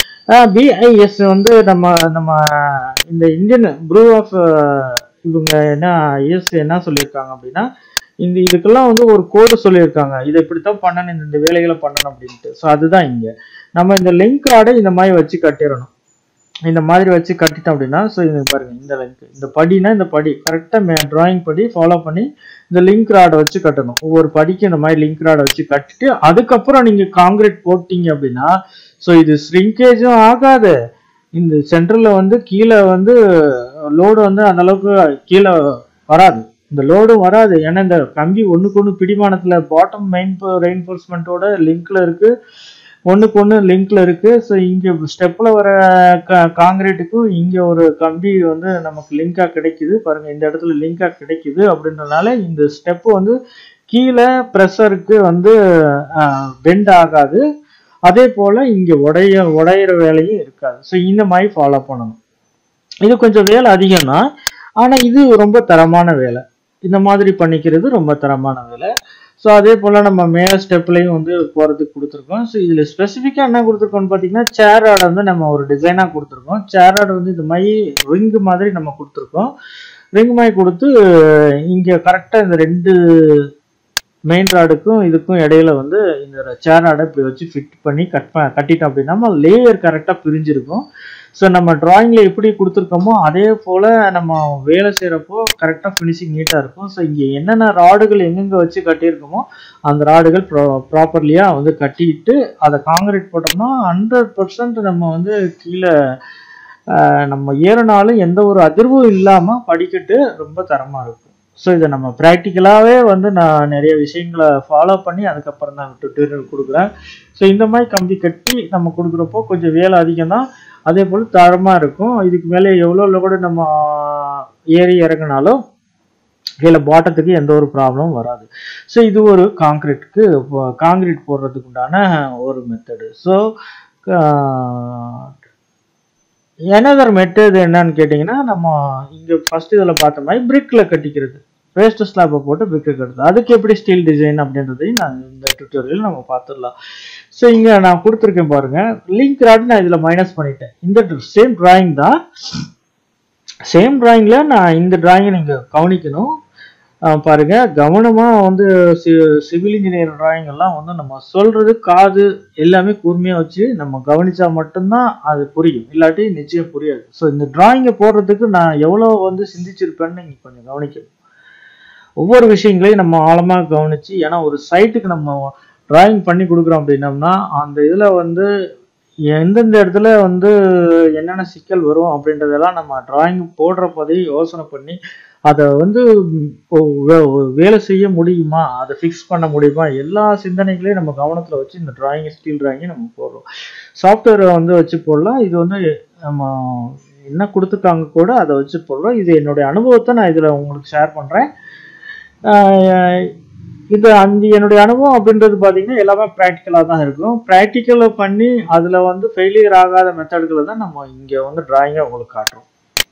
பிஐஎஸ் வந்து நம்ம நம்ம இந்த இந்தியன் ப்ரூ ஆஃப் இவங்க என்ன ஐஎஸ் என்ன சொல்லியிருக்காங்க அப்படின்னா இந்த இதுக்கெல்லாம் வந்து ஒரு கோடு சொல்லியிருக்காங்க இதை இப்படித்தான் பண்ணணும் இந்த இந்த வேலைகளை பண்ணணும் அப்படின்ட்டு ஸோ அதுதான் இங்க நம்ம இந்த லிங்க் கார்டை இந்த மாதிரி வச்சு கட்டிடணும் இந்த மாதிரி வச்சு கட்டிட்டோம் அப்படின்னா ஸோ இது பாருங்க இந்த லிங்க் இந்த படினா இந்த படி கரெக்டாக டிராயிங் படி ஃபாலோ பண்ணி இந்த லிங்க் ராடை வச்சு கட்டணும் ஒவ்வொரு படிக்கும் இந்த மாதிரி லிங்க் ராடை வச்சு கட்டிட்டு அதுக்கப்புறம் நீங்க காங்கிரீட் போட்டீங்க அப்படின்னா ஸோ இது ஸ்ரிங்கேஜும் ஆகாது இந்த சென்டர்ல வந்து கீழே வந்து லோடு வந்து அந்த அளவுக்கு கீழே வராது இந்த லோடும் வராது ஏன்னா இந்த கம்பி ஒண்ணுக்கு ஒன்று பிடிமானத்துல பாட்டம் மெயின் ரெயின்ஃபோர்ஸ்மெண்ட்டோட லிங்க்ல இருக்கு ஒண்ணுக்கு ஒன்று லிங்க்ல இருக்கு ஸோ இங்க ஸ்டெப்ல வர காங்கிரீட்டுக்கும் இங்க ஒரு கம்பி வந்து நமக்கு லிங்கா கிடைக்குது பாருங்க இந்த இடத்துல லிங்கா கிடைக்குது அப்படின்றனால இந்த ஸ்டெப் வந்து கீழே ப்ரெஷருக்கு வந்து பெண்ட் ஆகாது அதே போல இங்க உடைய உடையிற வேலையும் இருக்காது ஸோ இந்த மாதிரி ஃபாலோ பண்ணணும் இது கொஞ்சம் வேலை அதிகம் தான் ஆனா இது ரொம்ப தரமான வேலை இந்த மாதிரி பண்ணிக்கிறது ரொம்ப தரமான வேலை ஸோ அதே போல் நம்ம மேலே ஸ்டெப்லையும் வந்து போகிறதுக்கு கொடுத்துருக்கோம் ஸோ இதில் ஸ்பெசிஃபிக்காக என்ன கொடுத்துருக்கோம்னு பார்த்தீங்கன்னா சேர் ஆடை வந்து நம்ம ஒரு டிசைனாக கொடுத்துருக்கோம் சேர் ஆடை வந்து இந்த மாதிரி ரிங்கு மாதிரி நம்ம கொடுத்துருக்கோம் ரிங் மாதிரி கொடுத்து இங்கே கரெக்டாக இந்த ரெண்டு மெயின் ராடுக்கும் இதுக்கும் இடையில வந்து இந்த சேர் ஆடை இப்படி வச்சு ஃபிட் பண்ணி கட் ப கட்டிட்டோம் அப்படின்னா லேயர் கரெக்டாக பிரிஞ்சிருக்கும் ஸோ நம்ம டிராயிங்கில் எப்படி கொடுத்துருக்கோமோ அதே போல் நம்ம வேலை செய்கிறப்போ கரெக்டாக ஃபினிஷிங் நீட்டாக இருக்கும் ஸோ இங்கே என்னென்ன ராடுகள் எங்கெங்கே வச்சு கட்டியிருக்கோமோ அந்த ராடுகள் ப்ரா ப்ராப்பர்லியாக வந்து கட்டிட்டு அதை காங்கிரீட் போட்டோம்னா ஹண்ட்ரட் பர்சன்ட் நம்ம வந்து கீழே ஆஹ், நம்ம ஏறினாலும் எந்த ஒரு அதிர்வும் இல்லாமல் படிக்கட்டு ரொம்ப தரமாக இருக்கும் ஸோ இதை நம்ம ப்ராக்டிக்கலாகவே வந்து நான் நிறைய விஷயங்களை ஃபாலோ பண்ணி அதுக்கப்புறம் தான் டுட்டோரியல் கொடுக்குறேன் ஸோ இந்த மாதிரி கம்பி கட்டி நம்ம கொடுக்குறப்போ கொஞ்சம் வேலை அதிகம் தான் அதே போல் தரமாக இருக்கும் இதுக்கு மேலே எவ்வளோ கூட நம்ம ஏறி இறங்கினாலும் கீழே பாட்டத்துக்கு எந்த ஒரு ப்ராப்ளமும் வராது ஸோ இது ஒரு காங்கிரீட்க்கு காங்கிரீட் போடுறதுக்கு உண்டான ஒரு மெத்தடு ஸோ எனதர் மெத்தட் என்னன்னு கேட்டிங்கன்னா நம்ம இங்கே ஃபர்ஸ்ட் இதில் பார்த்த மாதிரி பிரிக்கில் கட்டிக்கிறது வேஸ்ட் ஸ்லாப்பை போட்டு பிரிக்கு கட்டுறது அதுக்கு எப்படி ஸ்டீல் டிசைன் அப்படின்றதையும் நான் இந்த டுட்டோரியல் நம்ம பார்த்துடலாம் ஸோ இங்கே நான் கொடுத்துருக்கேன் பாருங்கள் லிங்க் ராட் நான் இதில் மைனஸ் பண்ணிட்டேன் இந்த சேம் டிராயிங் தான் சேம் டிராயிங்கில் நான் இந்த டிராயிங்கை நீங்கள் கவனிக்கணும் ஆஹ் பாருங்க கவனமா வந்து சிவில் இன்ஜினியர் டிராயிங் எல்லாம் வந்து நம்ம சொல்றது காது எல்லாமே கூர்மையா வச்சு நம்ம கவனிச்சா மட்டும்தான் அது புரியும் இல்லாட்டி நிச்சயம் புரியாது ஸோ இந்த டிராயிங்கை போடுறதுக்கு நான் எவ்வளோ வந்து சிந்திச்சிருப்பேன்னு நீங்க கொஞ்சம் கவனிக்கணும் ஒவ்வொரு விஷயங்களையும் நம்ம ஆழமா கவனிச்சு ஏன்னா ஒரு சைட்டுக்கு நம்ம டிராயிங் பண்ணி கொடுக்குறோம் அப்படின்னம்னா அந்த இதுல வந்து எந்தெந்த இடத்துல வந்து என்னென்ன சிக்கல் வரும் அப்படின்றதெல்லாம் நம்ம டிராயிங் போடுற போதே யோசனை பண்ணி அதை வந்து ஒ- வே- வேலை செய்ய முடியுமா அதை ஃபிக்ஸ் பண்ண முடியுமா எல்லா சிந்தனைகளையும் நம்ம கவனத்தில் வச்சு இந்த டிராயிங் ஸ்டீல் டிராயிங்கை நம்ம போடுறோம் சாஃப்ட்வேரை வந்து வச்சு போடலாம் இது வந்து நம்ம என்ன கொடுத்துருக்காங்க கூட அதை வச்சு போடுறோம் இது என்னுடைய அனுபவத்தை நான் இதில் உங்களுக்கு ஷேர் பண்ணுறேன் இது அந்த என்னுடைய அனுபவம் அப்படின்றது பார்த்தீங்கன்னா எல்லாமே ப்ராக்டிக்கலாக தான் இருக்கும் ப்ராக்டிக்கலை பண்ணி அதில் வந்து ஃபெயிலியர் ஆகாத மெத்தட்களை தான் நம்ம இங்கே வந்து டிராயிங்கை உங்களுக்கு காட்டுறோம்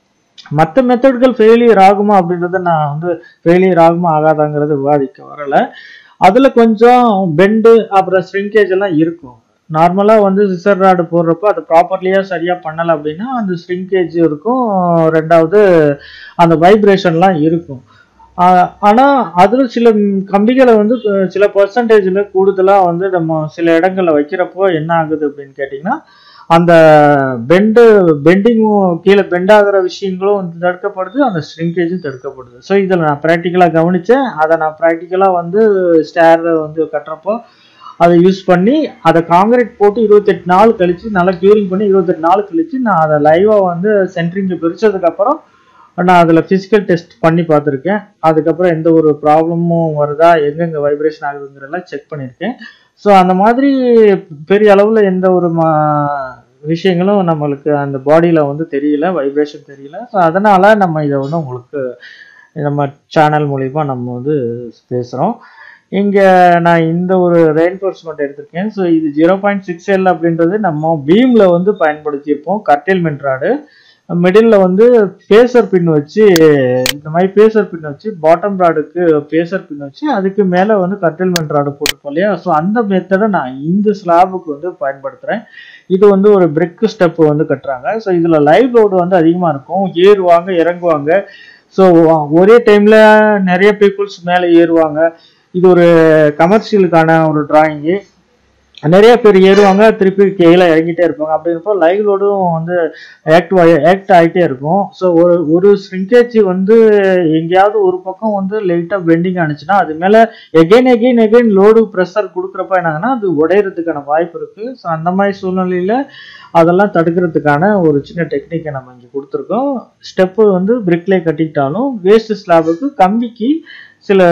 மற்ற மெத்தட்கள் ஃபெயிலியர் ஆகுமா அப்படின்றத நான் வந்து ஃபெயிலியர் ஆகுமா ஆகாதாங்கிறத விவாதிக்க வரல அதில் கொஞ்சம் பெண்டு அப்புறம் ஸ்ரிங்கேஜ் எல்லாம் இருக்கும் நார்மலாக வந்து சிசர் ராடு போடுறப்போ அது ப்ராப்பர்லியாக சரியாக பண்ணலை அப்படின்னா அந்த ஸ்ரிங்கேஜ் இருக்கும் ரெண்டாவது அந்த வைப்ரேஷன்லாம் இருக்கும் ஆஹ் ஆனா அதுல சில ம், கம்பிகளை வந்து அஹ், சில பர்சன்டேஜ்ல கூடுதலா வந்து நம்ம சில இடங்கள்ல வைக்கிறப்போ என்ன ஆகுது அப்படின்னு கேட்டிங்கன்னா அந்த பெண்டு பெண்டிங்கும் கீழே பெண்ட் ஆகுற விஷயங்களும் வந்து தடுக்கப்படுது அந்த ஸ்ட்ரிங்கேஜும் தடுக்கப்படுது ஸோ இதில் நான் ப்ராக்டிக்கலாக கவனித்தேன் அதை நான் ப்ராக்டிக்கலாக வந்து ஸ்டேர் வந்து கட்டுறப்போ அதை யூஸ் பண்ணி அதை காங்கிரீட் போட்டு இருபத்தெட்டு நாள் கழிச்சு நல்லா க்யூரிங் பண்ணி இருபத்தெட்டு நாள் கழிச்சு நான் அதை லைவாக வந்து சென்ட்ரிங்க பிரிச்சதுக்கப்புறம் நான் அதில் ஃபிசிக்கல் டெஸ்ட் பண்ணி பார்த்துருக்கேன் அதுக்கப்புறம் எந்த ஒரு ப்ராப்ளமும் வருதா எங்கெங்கே வைப்ரேஷன் ஆகுதுங்கிறதெல்லாம் செக் பண்ணியிருக்கேன் ஸோ அந்த மாதிரி பெரிய அளவில் எந்த ஒரு மா விஷயங்களும் நம்மளுக்கு அந்த பாடியில் வந்து தெரியல வைப்ரேஷன் தெரியல ஸோ அதனால் நம்ம இதை வந்து உங்களுக்கு நம்ம சேனல் மூலிமா நம்ம வந்து பேசுகிறோம் இங்கே நான் இந்த ஒரு ரெயின்ஃபோர்ஸ்மெண்ட் எடுத்திருக்கேன் ஸோ இது ஜீரோ பாயிண்ட் சிக்ஸ் எல் அப்படின்றது நம்ம பீமில் வந்து பயன்படுத்தியிருப்போம் கர்டெல்மெண்ட் ராடு மிடில் வந்து பேசர் பின் வச்சு இந்த மாதிரி பேசர் பின் வச்சு பாட்டம் ராடுக்கு பேசர் பின் வச்சு அதுக்கு மேலே வந்து கர்டெல்மெண்ட் ராடு போட்டுப்போம் இல்லையா ஸோ அந்த மெத்தடை நான் இந்த ஸ்லாபுக்கு வந்து பயன்படுத்துகிறேன் இது வந்து ஒரு பிரிக் ஸ்டெப் வந்து கட்டுறாங்க ஸோ இதில் லைவ் லோடு வந்து அதிகமாக இருக்கும் ஏறுவாங்க இறங்குவாங்க ஸோ ஒரே டைமில் நிறைய பீப்புள்ஸ் மேலே ஏறுவாங்க இது ஒரு கமர்ஷியலுக்கான ஒரு டிராயிங்கு நிறைய பேர் ஏறுவாங்க திருப்பி கீழே இறங்கிட்டே இருப்பாங்க அப்படின்றப்போ லைவ் லோடும் வந்து ஆக்டிவ் ஆக்ட் ஆகிட்டே இருக்கும் ஸோ ஒரு ஒரு ஸ்ரிங்கேஜ் வந்து எங்கேயாவது ஒரு பக்கம் வந்து லைட்டாக பெண்டிங் ஆனிச்சுன்னா அது மேலே again again again load pressure கொடுக்குறப்ப என்னாங்கன்னா அது உடையிறதுக்கான வாய்ப்பு இருக்குது ஸோ அந்த மாதிரி சூழ்நிலையில் அதெல்லாம் தடுக்கிறதுக்கான ஒரு சின்ன டெக்னிக்கை நம்ம இங்கே கொடுத்துருக்கோம் ஸ்டெப்பு வந்து பிரிக்லே கட்டிக்கிட்டாலும் வேஸ்ட் ஸ்லாபுக்கு கம்பிக்கு சில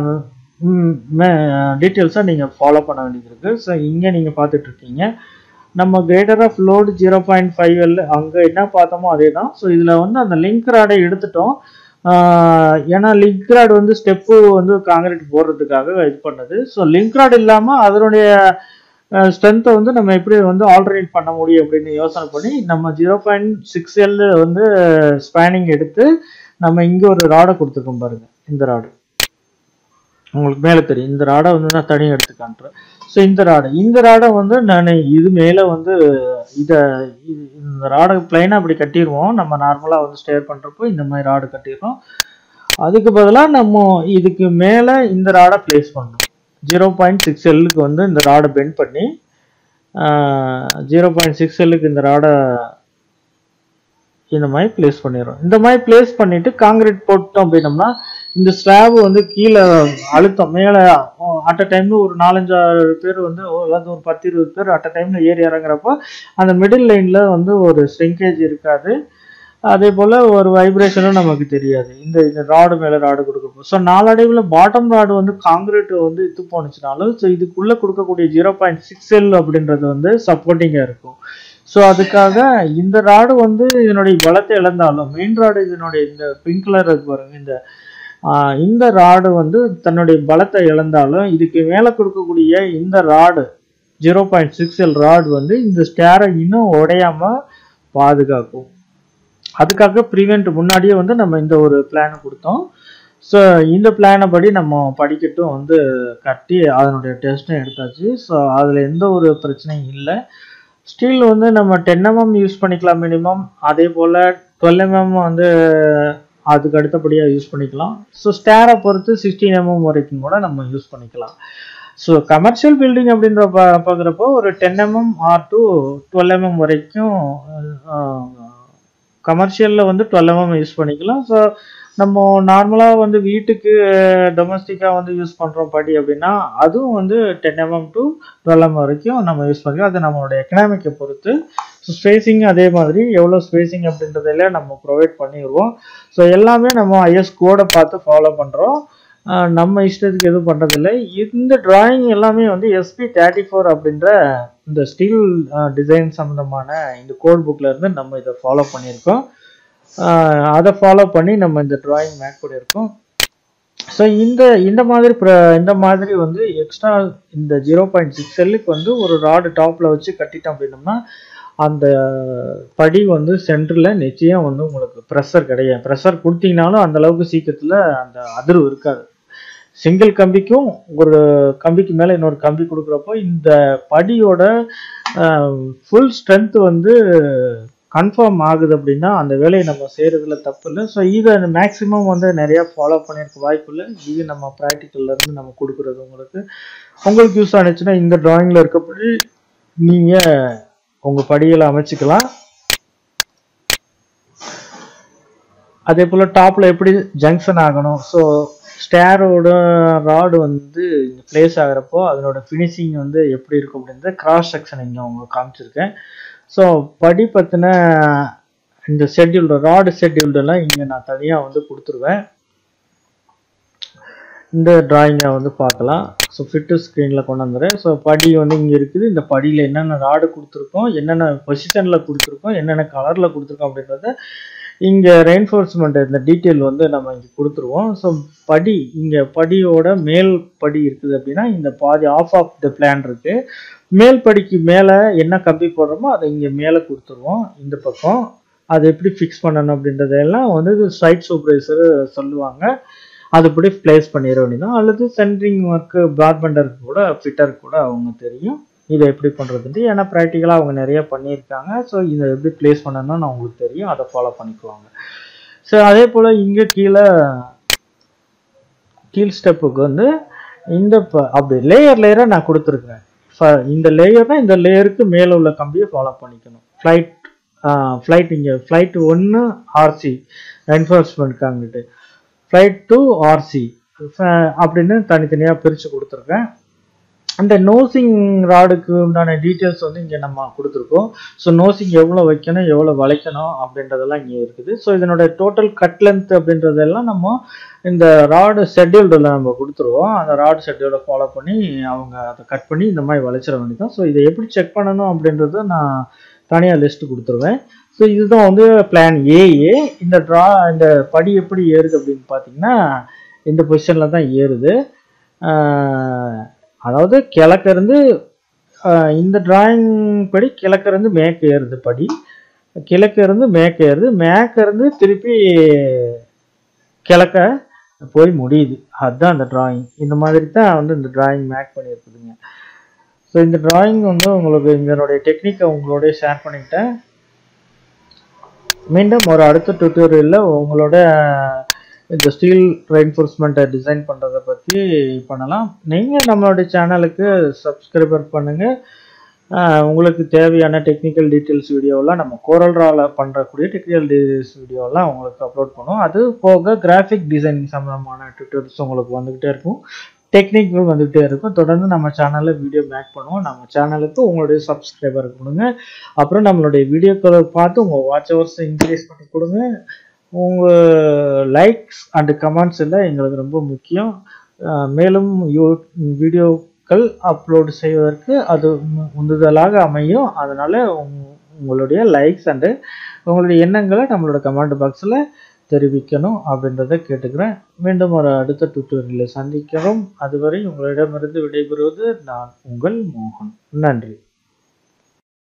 டீட்டெயில்ஸாக நீங்கள் ஃபாலோ பண்ண வேண்டியது இருக்குது ஸோ இங்கே நீங்கள் பார்த்துட்டு இருக்கீங்க நம்ம greater of load zero point five L அங்கே என்ன பார்த்தோமோ அதே தான் ஸோ இதில் வந்து அந்த லிங்க் ராடை எடுத்துட்டோம் ஆஹ் ஏன்னா லிங்க் ராட் வந்து ஸ்டெப்பு வந்து காங்கிரீட் போடுறதுக்காக இது பண்ணது ஸோ லிங்க் ராட் இல்லாமல் அதனுடைய ஸ்ட்ரென்த்தை வந்து நம்ம எப்படி வந்து ஆல்டர்னேட் பண்ண முடியும் அப்படின்னு யோசனை பண்ணி நம்ம ஜீரோ பாயிண்ட் சிக்ஸ் எல் வந்து ஸ்பேனிங் எடுத்து நம்ம இங்கே ஒரு ராடை கொடுத்துருக்கோம் பாருங்க இந்த ராடு உங்களுக்கு மேலே தெரியும் இந்த ராடை வந்து நான் தனியாக எடுத்து காட்டுறேன் ஸோ இந்த ராடை இந்த ராடை வந்து நான் இது மேலே வந்து இதை இது இந்த ராடை பிளைனாக அப்படி கட்டிடுவோம் நம்ம நார்மலாக வந்து ஸ்டேர் பண்ணுறப்போ இந்த மாதிரி ராடு கட்டிடுறோம் அதுக்கு பதிலாக நம்ம இதுக்கு மேலே இந்த ராடை ப்ளேஸ் பண்ணணும் ஜீரோ பாயிண்ட் சிக்ஸ் எல்லுக்கு வந்து இந்த ராடை பெண்ட் பண்ணி ஜீரோ பாயிண்ட் சிக்ஸ் எல்லுக்கு இந்த ராடை இந்த மாதிரி ப்ளேஸ் பண்ணிடுறோம் இந்த மாதிரி ப்ளேஸ் பண்ணிட்டு காங்கிரீட் போட்டோம் அப்படின்னம்னா இந்த ஸ்லாப் வந்து கீழே அழுத்தம் மேலே அட் அ டைம்ல ஒரு நாலஞ்சாறு பேர் வந்து அதாவது ஒரு பத்து இருபது பேர் அட் அ டைம்ல ஏறி இறங்குறப்போ அந்த மிடில் லைன்ல வந்து ஒரு ஸ்ட்ரிங்கேஜ் இருக்காது அதே போல் ஒரு வைப்ரேஷனும் நமக்கு தெரியாது இந்த இந்த ராடு மேலே ராடு கொடுக்கப்போ ஸோ நாளடைவில் பாட்டம் ராடு வந்து காங்கிரீட் வந்து இது போனுச்சுனாலும் ஸோ இதுக்குள்ளே கொடுக்கக்கூடிய ஜீரோ பாயிண்ட் சிக்ஸ் எல் அப்படின்றது வந்து சப்போர்ட்டிங்காக இருக்கும் ஸோ அதுக்காக இந்த ராடு வந்து இதனுடைய பலத்தை இழந்தாலும் மெயின் ராடு இதனுடைய இந்த பிங்க் கலர் இருக்கு பாருங்க இந்த ஆஹ் இந்த ராடு வந்து தன்னுடைய பலத்தை இழந்தாலும் இதுக்கு மேலே கொடுக்கக்கூடிய இந்த rod zero point six L rod வந்து இந்த ஸ்டேரை இன்னும் உடையாம பாதுகாக்கும் அதுக்காக ப்ரிவெண்ட் முன்னாடியே வந்து நம்ம இந்த ஒரு பிளானை கொடுத்தோம் ஸோ இந்த பிளானை படி நம்ம படிக்கட்டும் வந்து கட்டி அதனுடைய டெஸ்ட்டும் எடுத்தாச்சு ஸோ அதில் எந்த ஒரு பிரச்சனையும் இல்லை ஸ்டீல் வந்து நம்ம டென் எம்எம் யூஸ் பண்ணிக்கலாம் மினிமம் அதே போல் டுவெல் எம்எம் வந்து அதுக்கு அடுத்தபடியாக யூஸ் பண்ணிக்கலாம் ஸோ ஸ்டேரை பொறுத்து சிக்ஸ்டீன் எம்எம் வரைக்கும் கூட நம்ம யூஸ் பண்ணிக்கலாம் ஸோ கமர்ஷியல் பில்டிங் அப்படின்ற பா பார்க்குறப்போ ஒரு ten mm or to twelve mm வரைக்கும் கமர்ஷியலில் வந்து டுவெல் எம்எம் யூஸ் பண்ணிக்கலாம் ஸோ நம்ம நார்மலாக வந்து வீட்டுக்கு டொமஸ்டிக்காக வந்து யூஸ் பண்ணுறோம் படி அப்படின்னா அதுவும் வந்து ten mm to twelve m வரைக்கும் நம்ம யூஸ் பண்ணிக்கலாம் அது நம்மளோட எக்கனாமிக்கை பொறுத்து ஸோ ஸ்பேசிங் அதே மாதிரி எவ்வளோ ஸ்பேசிங் அப்படின்றதில் நம்ம ப்ரொவைட் பண்ணிடுவோம் ஸோ எல்லாமே நம்ம ஐஎஸ் கோடை பார்த்து ஃபாலோ பண்ணுறோம் நம்ம இஷ்டத்துக்கு எதுவும் பண்ணுறதில்ல இந்த டிராயிங் எல்லாமே வந்து எஸ்பி தேர்ட்டி ஃபோர் அப்படின்ற இந்த ஸ்டீல் டிசைன் சம்மந்தமான இந்த கோட் புக்கில் இருந்து நம்ம இதை ஃபாலோ பண்ணியிருக்கோம் ஆஹ் அதை ஃபாலோ பண்ணி நம்ம இந்த டிராயிங் மேக் பண்ணியிருக்கோம் ஸோ இந்த இந்த மாதிரி ப்ர- இந்த மாதிரி வந்து எக்ஸ்ட்ரா இந்த ஜீரோ பாயிண்ட் சிக்ஸ் எல்லுக்கு வந்து ஒரு ராடு டாப்பில் வச்சு கட்டிட்டோம் அப்படின்னோம்னா அந்த படி வந்து சென்டரில் நிச்சயம் வந்து உங்களுக்கு ப்ரெஷர் கிடையாது ப்ரெஷர் கொடுத்தீங்கனாலும் அந்த அளவுக்கு சீக்கிரத்தில் அந்த அதிர்வு இருக்காது சிங்கிள் கம்பிக்கும் ஒரு கம்பிக்கு மேலே இன்னொரு கம்பி கொடுக்குறப்போ இந்த படியோட ஃபுல் ஸ்ட்ரென்த் வந்து கன்ஃபார்ம் ஆகுது அப்படின்னா அந்த வேலையை நம்ம செய்கிறதுல தப்பு இல்லை ஸோ இதை மேக்ஸிமம் வந்து நிறையா ஃபாலோ பண்ணியிருக்க வாய்ப்பு இல்லை இது நம்ம practical ல இருந்து நம்ம கொடுக்குறது உங்களுக்கு உங்களுக்கு யூஸ் ஆனிச்சுன்னா இந்த டிராயிங்கில் இருக்கப்படி நீங்கள் உங்கள் படிகளை அமைச்சுக்கலாம் அதே போல் டாப்பில் எப்படி ஜங்ஷன் ஆகணும் ஸோ ஸ்டேரோட ராடு வந்து பிளேஸ் ஆகிறப்போ அதனோட ஃபினிஷிங் வந்து எப்படி இருக்கும் அப்படின்றத கிராஸ் செக்ஷன் இங்கே உங்களுக்கு காமிச்சிருக்கேன் ஸோ படி பற்றின இந்த ஷெட்யூல்டு ராடு ஷெட்யூல்டெல்லாம் இங்கே நான் தனியாக வந்து கொடுத்துருவேன் இந்த டிராயிங்கை வந்து பார்க்கலாம் ஸோ ஃபிட்டு ஸ்க்ரீனில் கொண்டு வந்துடுறேன் ஸோ படி வந்து இங்கே இருக்குது இந்த படியில் என்னென்ன ராடு கொடுத்துருக்கோம் என்னென்ன பொசிஷனில் கொடுத்துருக்கோம் என்னென்ன கலரில் கொடுத்துருக்கோம் அப்படின்றத இங்கே ரெயின்ஃபோர்ஸ்மெண்ட் இந்த டீட்டெயில் வந்து நம்ம இங்கே கொடுத்துருவோம் ஸோ படி இங்கே படியோட மேல் படி இருக்குது அப்படின்னா இந்த பாதி ஆஃப் ஆஃப் த பிளான் இருக்குது மேல் படிக்கு மேலே என்ன கம்பி போடுறோமோ அதை இங்கே மேலே கொடுத்துருவோம் இந்த பக்கம் அதை எப்படி ஃபிக்ஸ் பண்ணணும் அப்படின்றதெல்லாம் வந்து சைட் சூப்பர்வைசர் சொல்லுவாங்க அதுபடி பிளேஸ் பண்ணிட வேண்டியதான் அல்லது சென்ட்ரிங் ஒர்க்கு பிராட்பண்டருக்கு கூட ஃபிட்டருக்கு கூட அவங்க தெரியும் இதை எப்படி பண்ணுறதுன்ட்டு ஏன்னா ப்ராக்டிக்கலாக அவங்க நிறைய பண்ணியிருக்காங்க ஸோ இதை எப்படி பிளேஸ் பண்ணணும்னு அவங்களுக்கு தெரியும் அதை ஃபாலோ பண்ணிக்குவாங்க ஸோ அதே போல் இங்கே கீழே கீழ் ஸ்டெப்புக்கு வந்து இந்த ப- அப்படி லேயர் லேயராக நான் கொடுத்துருக்குறேன் ஃப- இந்த லேயர்னா இந்த லேயருக்கு மேலே உள்ள கம்பியை ஃபாலோ பண்ணிக்கணும் ஃப்ளைட் ஃப்ளைட் இங்கே ஃப்ளைட் ஒன்று ஆர்சி என்ஃபோர்ஸ்மெண்ட்காங்கிட்டு ஃப்ளைட் டூ ஆர்சி அப்படின்னு தனித்தனியாக பிரித்து கொடுத்துருக்கேன் அந்த நோசிங் ராடுக்கு உண்டான டீட்டெயில்ஸ் வந்து இங்கே நம்ம கொடுத்துருக்கோம் ஸோ நோசிங் எவ்வளோ வைக்கணும் எவ்வளோ வளைக்கணும் அப்படின்றதெல்லாம் இங்கே இருக்குது ஸோ இதனோட டோட்டல் கட் லென்த் அப்படின்றதெல்லாம் நம்ம இந்த ராடு ஷெட்யூல்டில் நம்ம கொடுத்துருவோம் அந்த ராடு ஷெட்யூலை ஃபாலோ பண்ணி அவங்க அதை கட் பண்ணி இந்த மாதிரி வளைச்சிட வேண்டியதான் ஸோ இதை எப்படி செக் பண்ணணும் அப்படின்றத நான் தனியாக லிஸ்ட் கொடுத்துருவேன் ஸோ இதுதான் வந்து பிளான் ஏஏ இந்த ட்ரா இந்த படி எப்படி ஏறுது அப்படின்னு பார்த்தீங்கன்னா இந்த பொசிஷனில் தான் ஏறுது ஆஹ் அதாவது கிழக்க இருந்து ஆஹ் இந்த டிராயிங் படி கிழக்க இருந்து மேற்கு ஏறுது படி கிழக்க இருந்து மேற்கு ஏறுது மேற்க இருந்து திருப்பி கிழக்க போய் முடியுது அதுதான் அந்த டிராயிங் இந்த மாதிரி தான் வந்து இந்த டிராயிங் மேக் பண்ணியிருக்குதுங்க ஸோ இந்த டிராயிங் வந்து உங்களுக்கு இதனுடைய டெக்னிக்கை உங்களோட ஷேர் பண்ணிக்கிட்டேன் மீண்டும் ஒரு அடுத்த டுட்டோரியலில் உங்களோட இந்த ஸ்டீல் ரெயின்ஃபோர்ஸ்மெண்ட்டை டிசைன் பண்ணுறதை பற்றி பண்ணலாம் நீங்கள் நம்மளுடைய சேனலுக்கு சப்ஸ்கிரைபர் பண்ணுங்கள் உங்களுக்கு தேவையான டெக்னிக்கல் டீட்டெயில்ஸ் வீடியோலாம் நம்ம கோரல்ரால பண்ணுறக்கூடிய டெக்னிக்கல் டீட்டெயில்ஸ் வீடியோலாம் உங்களுக்கு அப்லோட் பண்ணுவோம் அது போக கிராஃபிக் டிசைனிங் சம்மந்தமான டுட்டோரியல்ஸ் உங்களுக்கு வந்துக்கிட்டே இருக்கும் டெக்னிக்கள் வந்துகிட்டே இருக்கும் தொடர்ந்து நம்ம சேனலில் வீடியோ மேக் பண்ணுவோம் நம்ம சேனலுக்கு உங்களுடைய சப்ஸ்கிரைபர் கொடுங்க அப்புறம் நம்மளுடைய வீடியோக்களை பார்த்து உங்கள் வாட்ச் ஹவர்ஸ் இன்க்ரீஸ் பண்ணி கொடுங்க உங்கள் லைக்ஸ் அண்ட் கமெண்ட்ஸ் எல்லாம் எங்களுக்கு ரொம்ப முக்கியம் அஹ் மேலும் யூ வீடியோக்கள் அப்லோட் செய்வதற்கு அது உ- உந்துதலாக அமையும் அதனால் உங்களுடைய லைக்ஸ் அண்டு உங்களுடைய எண்ணங்களை நம்மளோட கமெண்ட் பாக்ஸில் தெரிவிக்கணும் அப்படின்றத கேட்டுக்கிறேன் மீண்டும் ஒரு அடுத்த டுட்டோரியலில் சந்திக்கிறோம் அதுவரை உங்களிடமிருந்து விடைபெறுவது நான் உங்கள் மோகன் நன்றி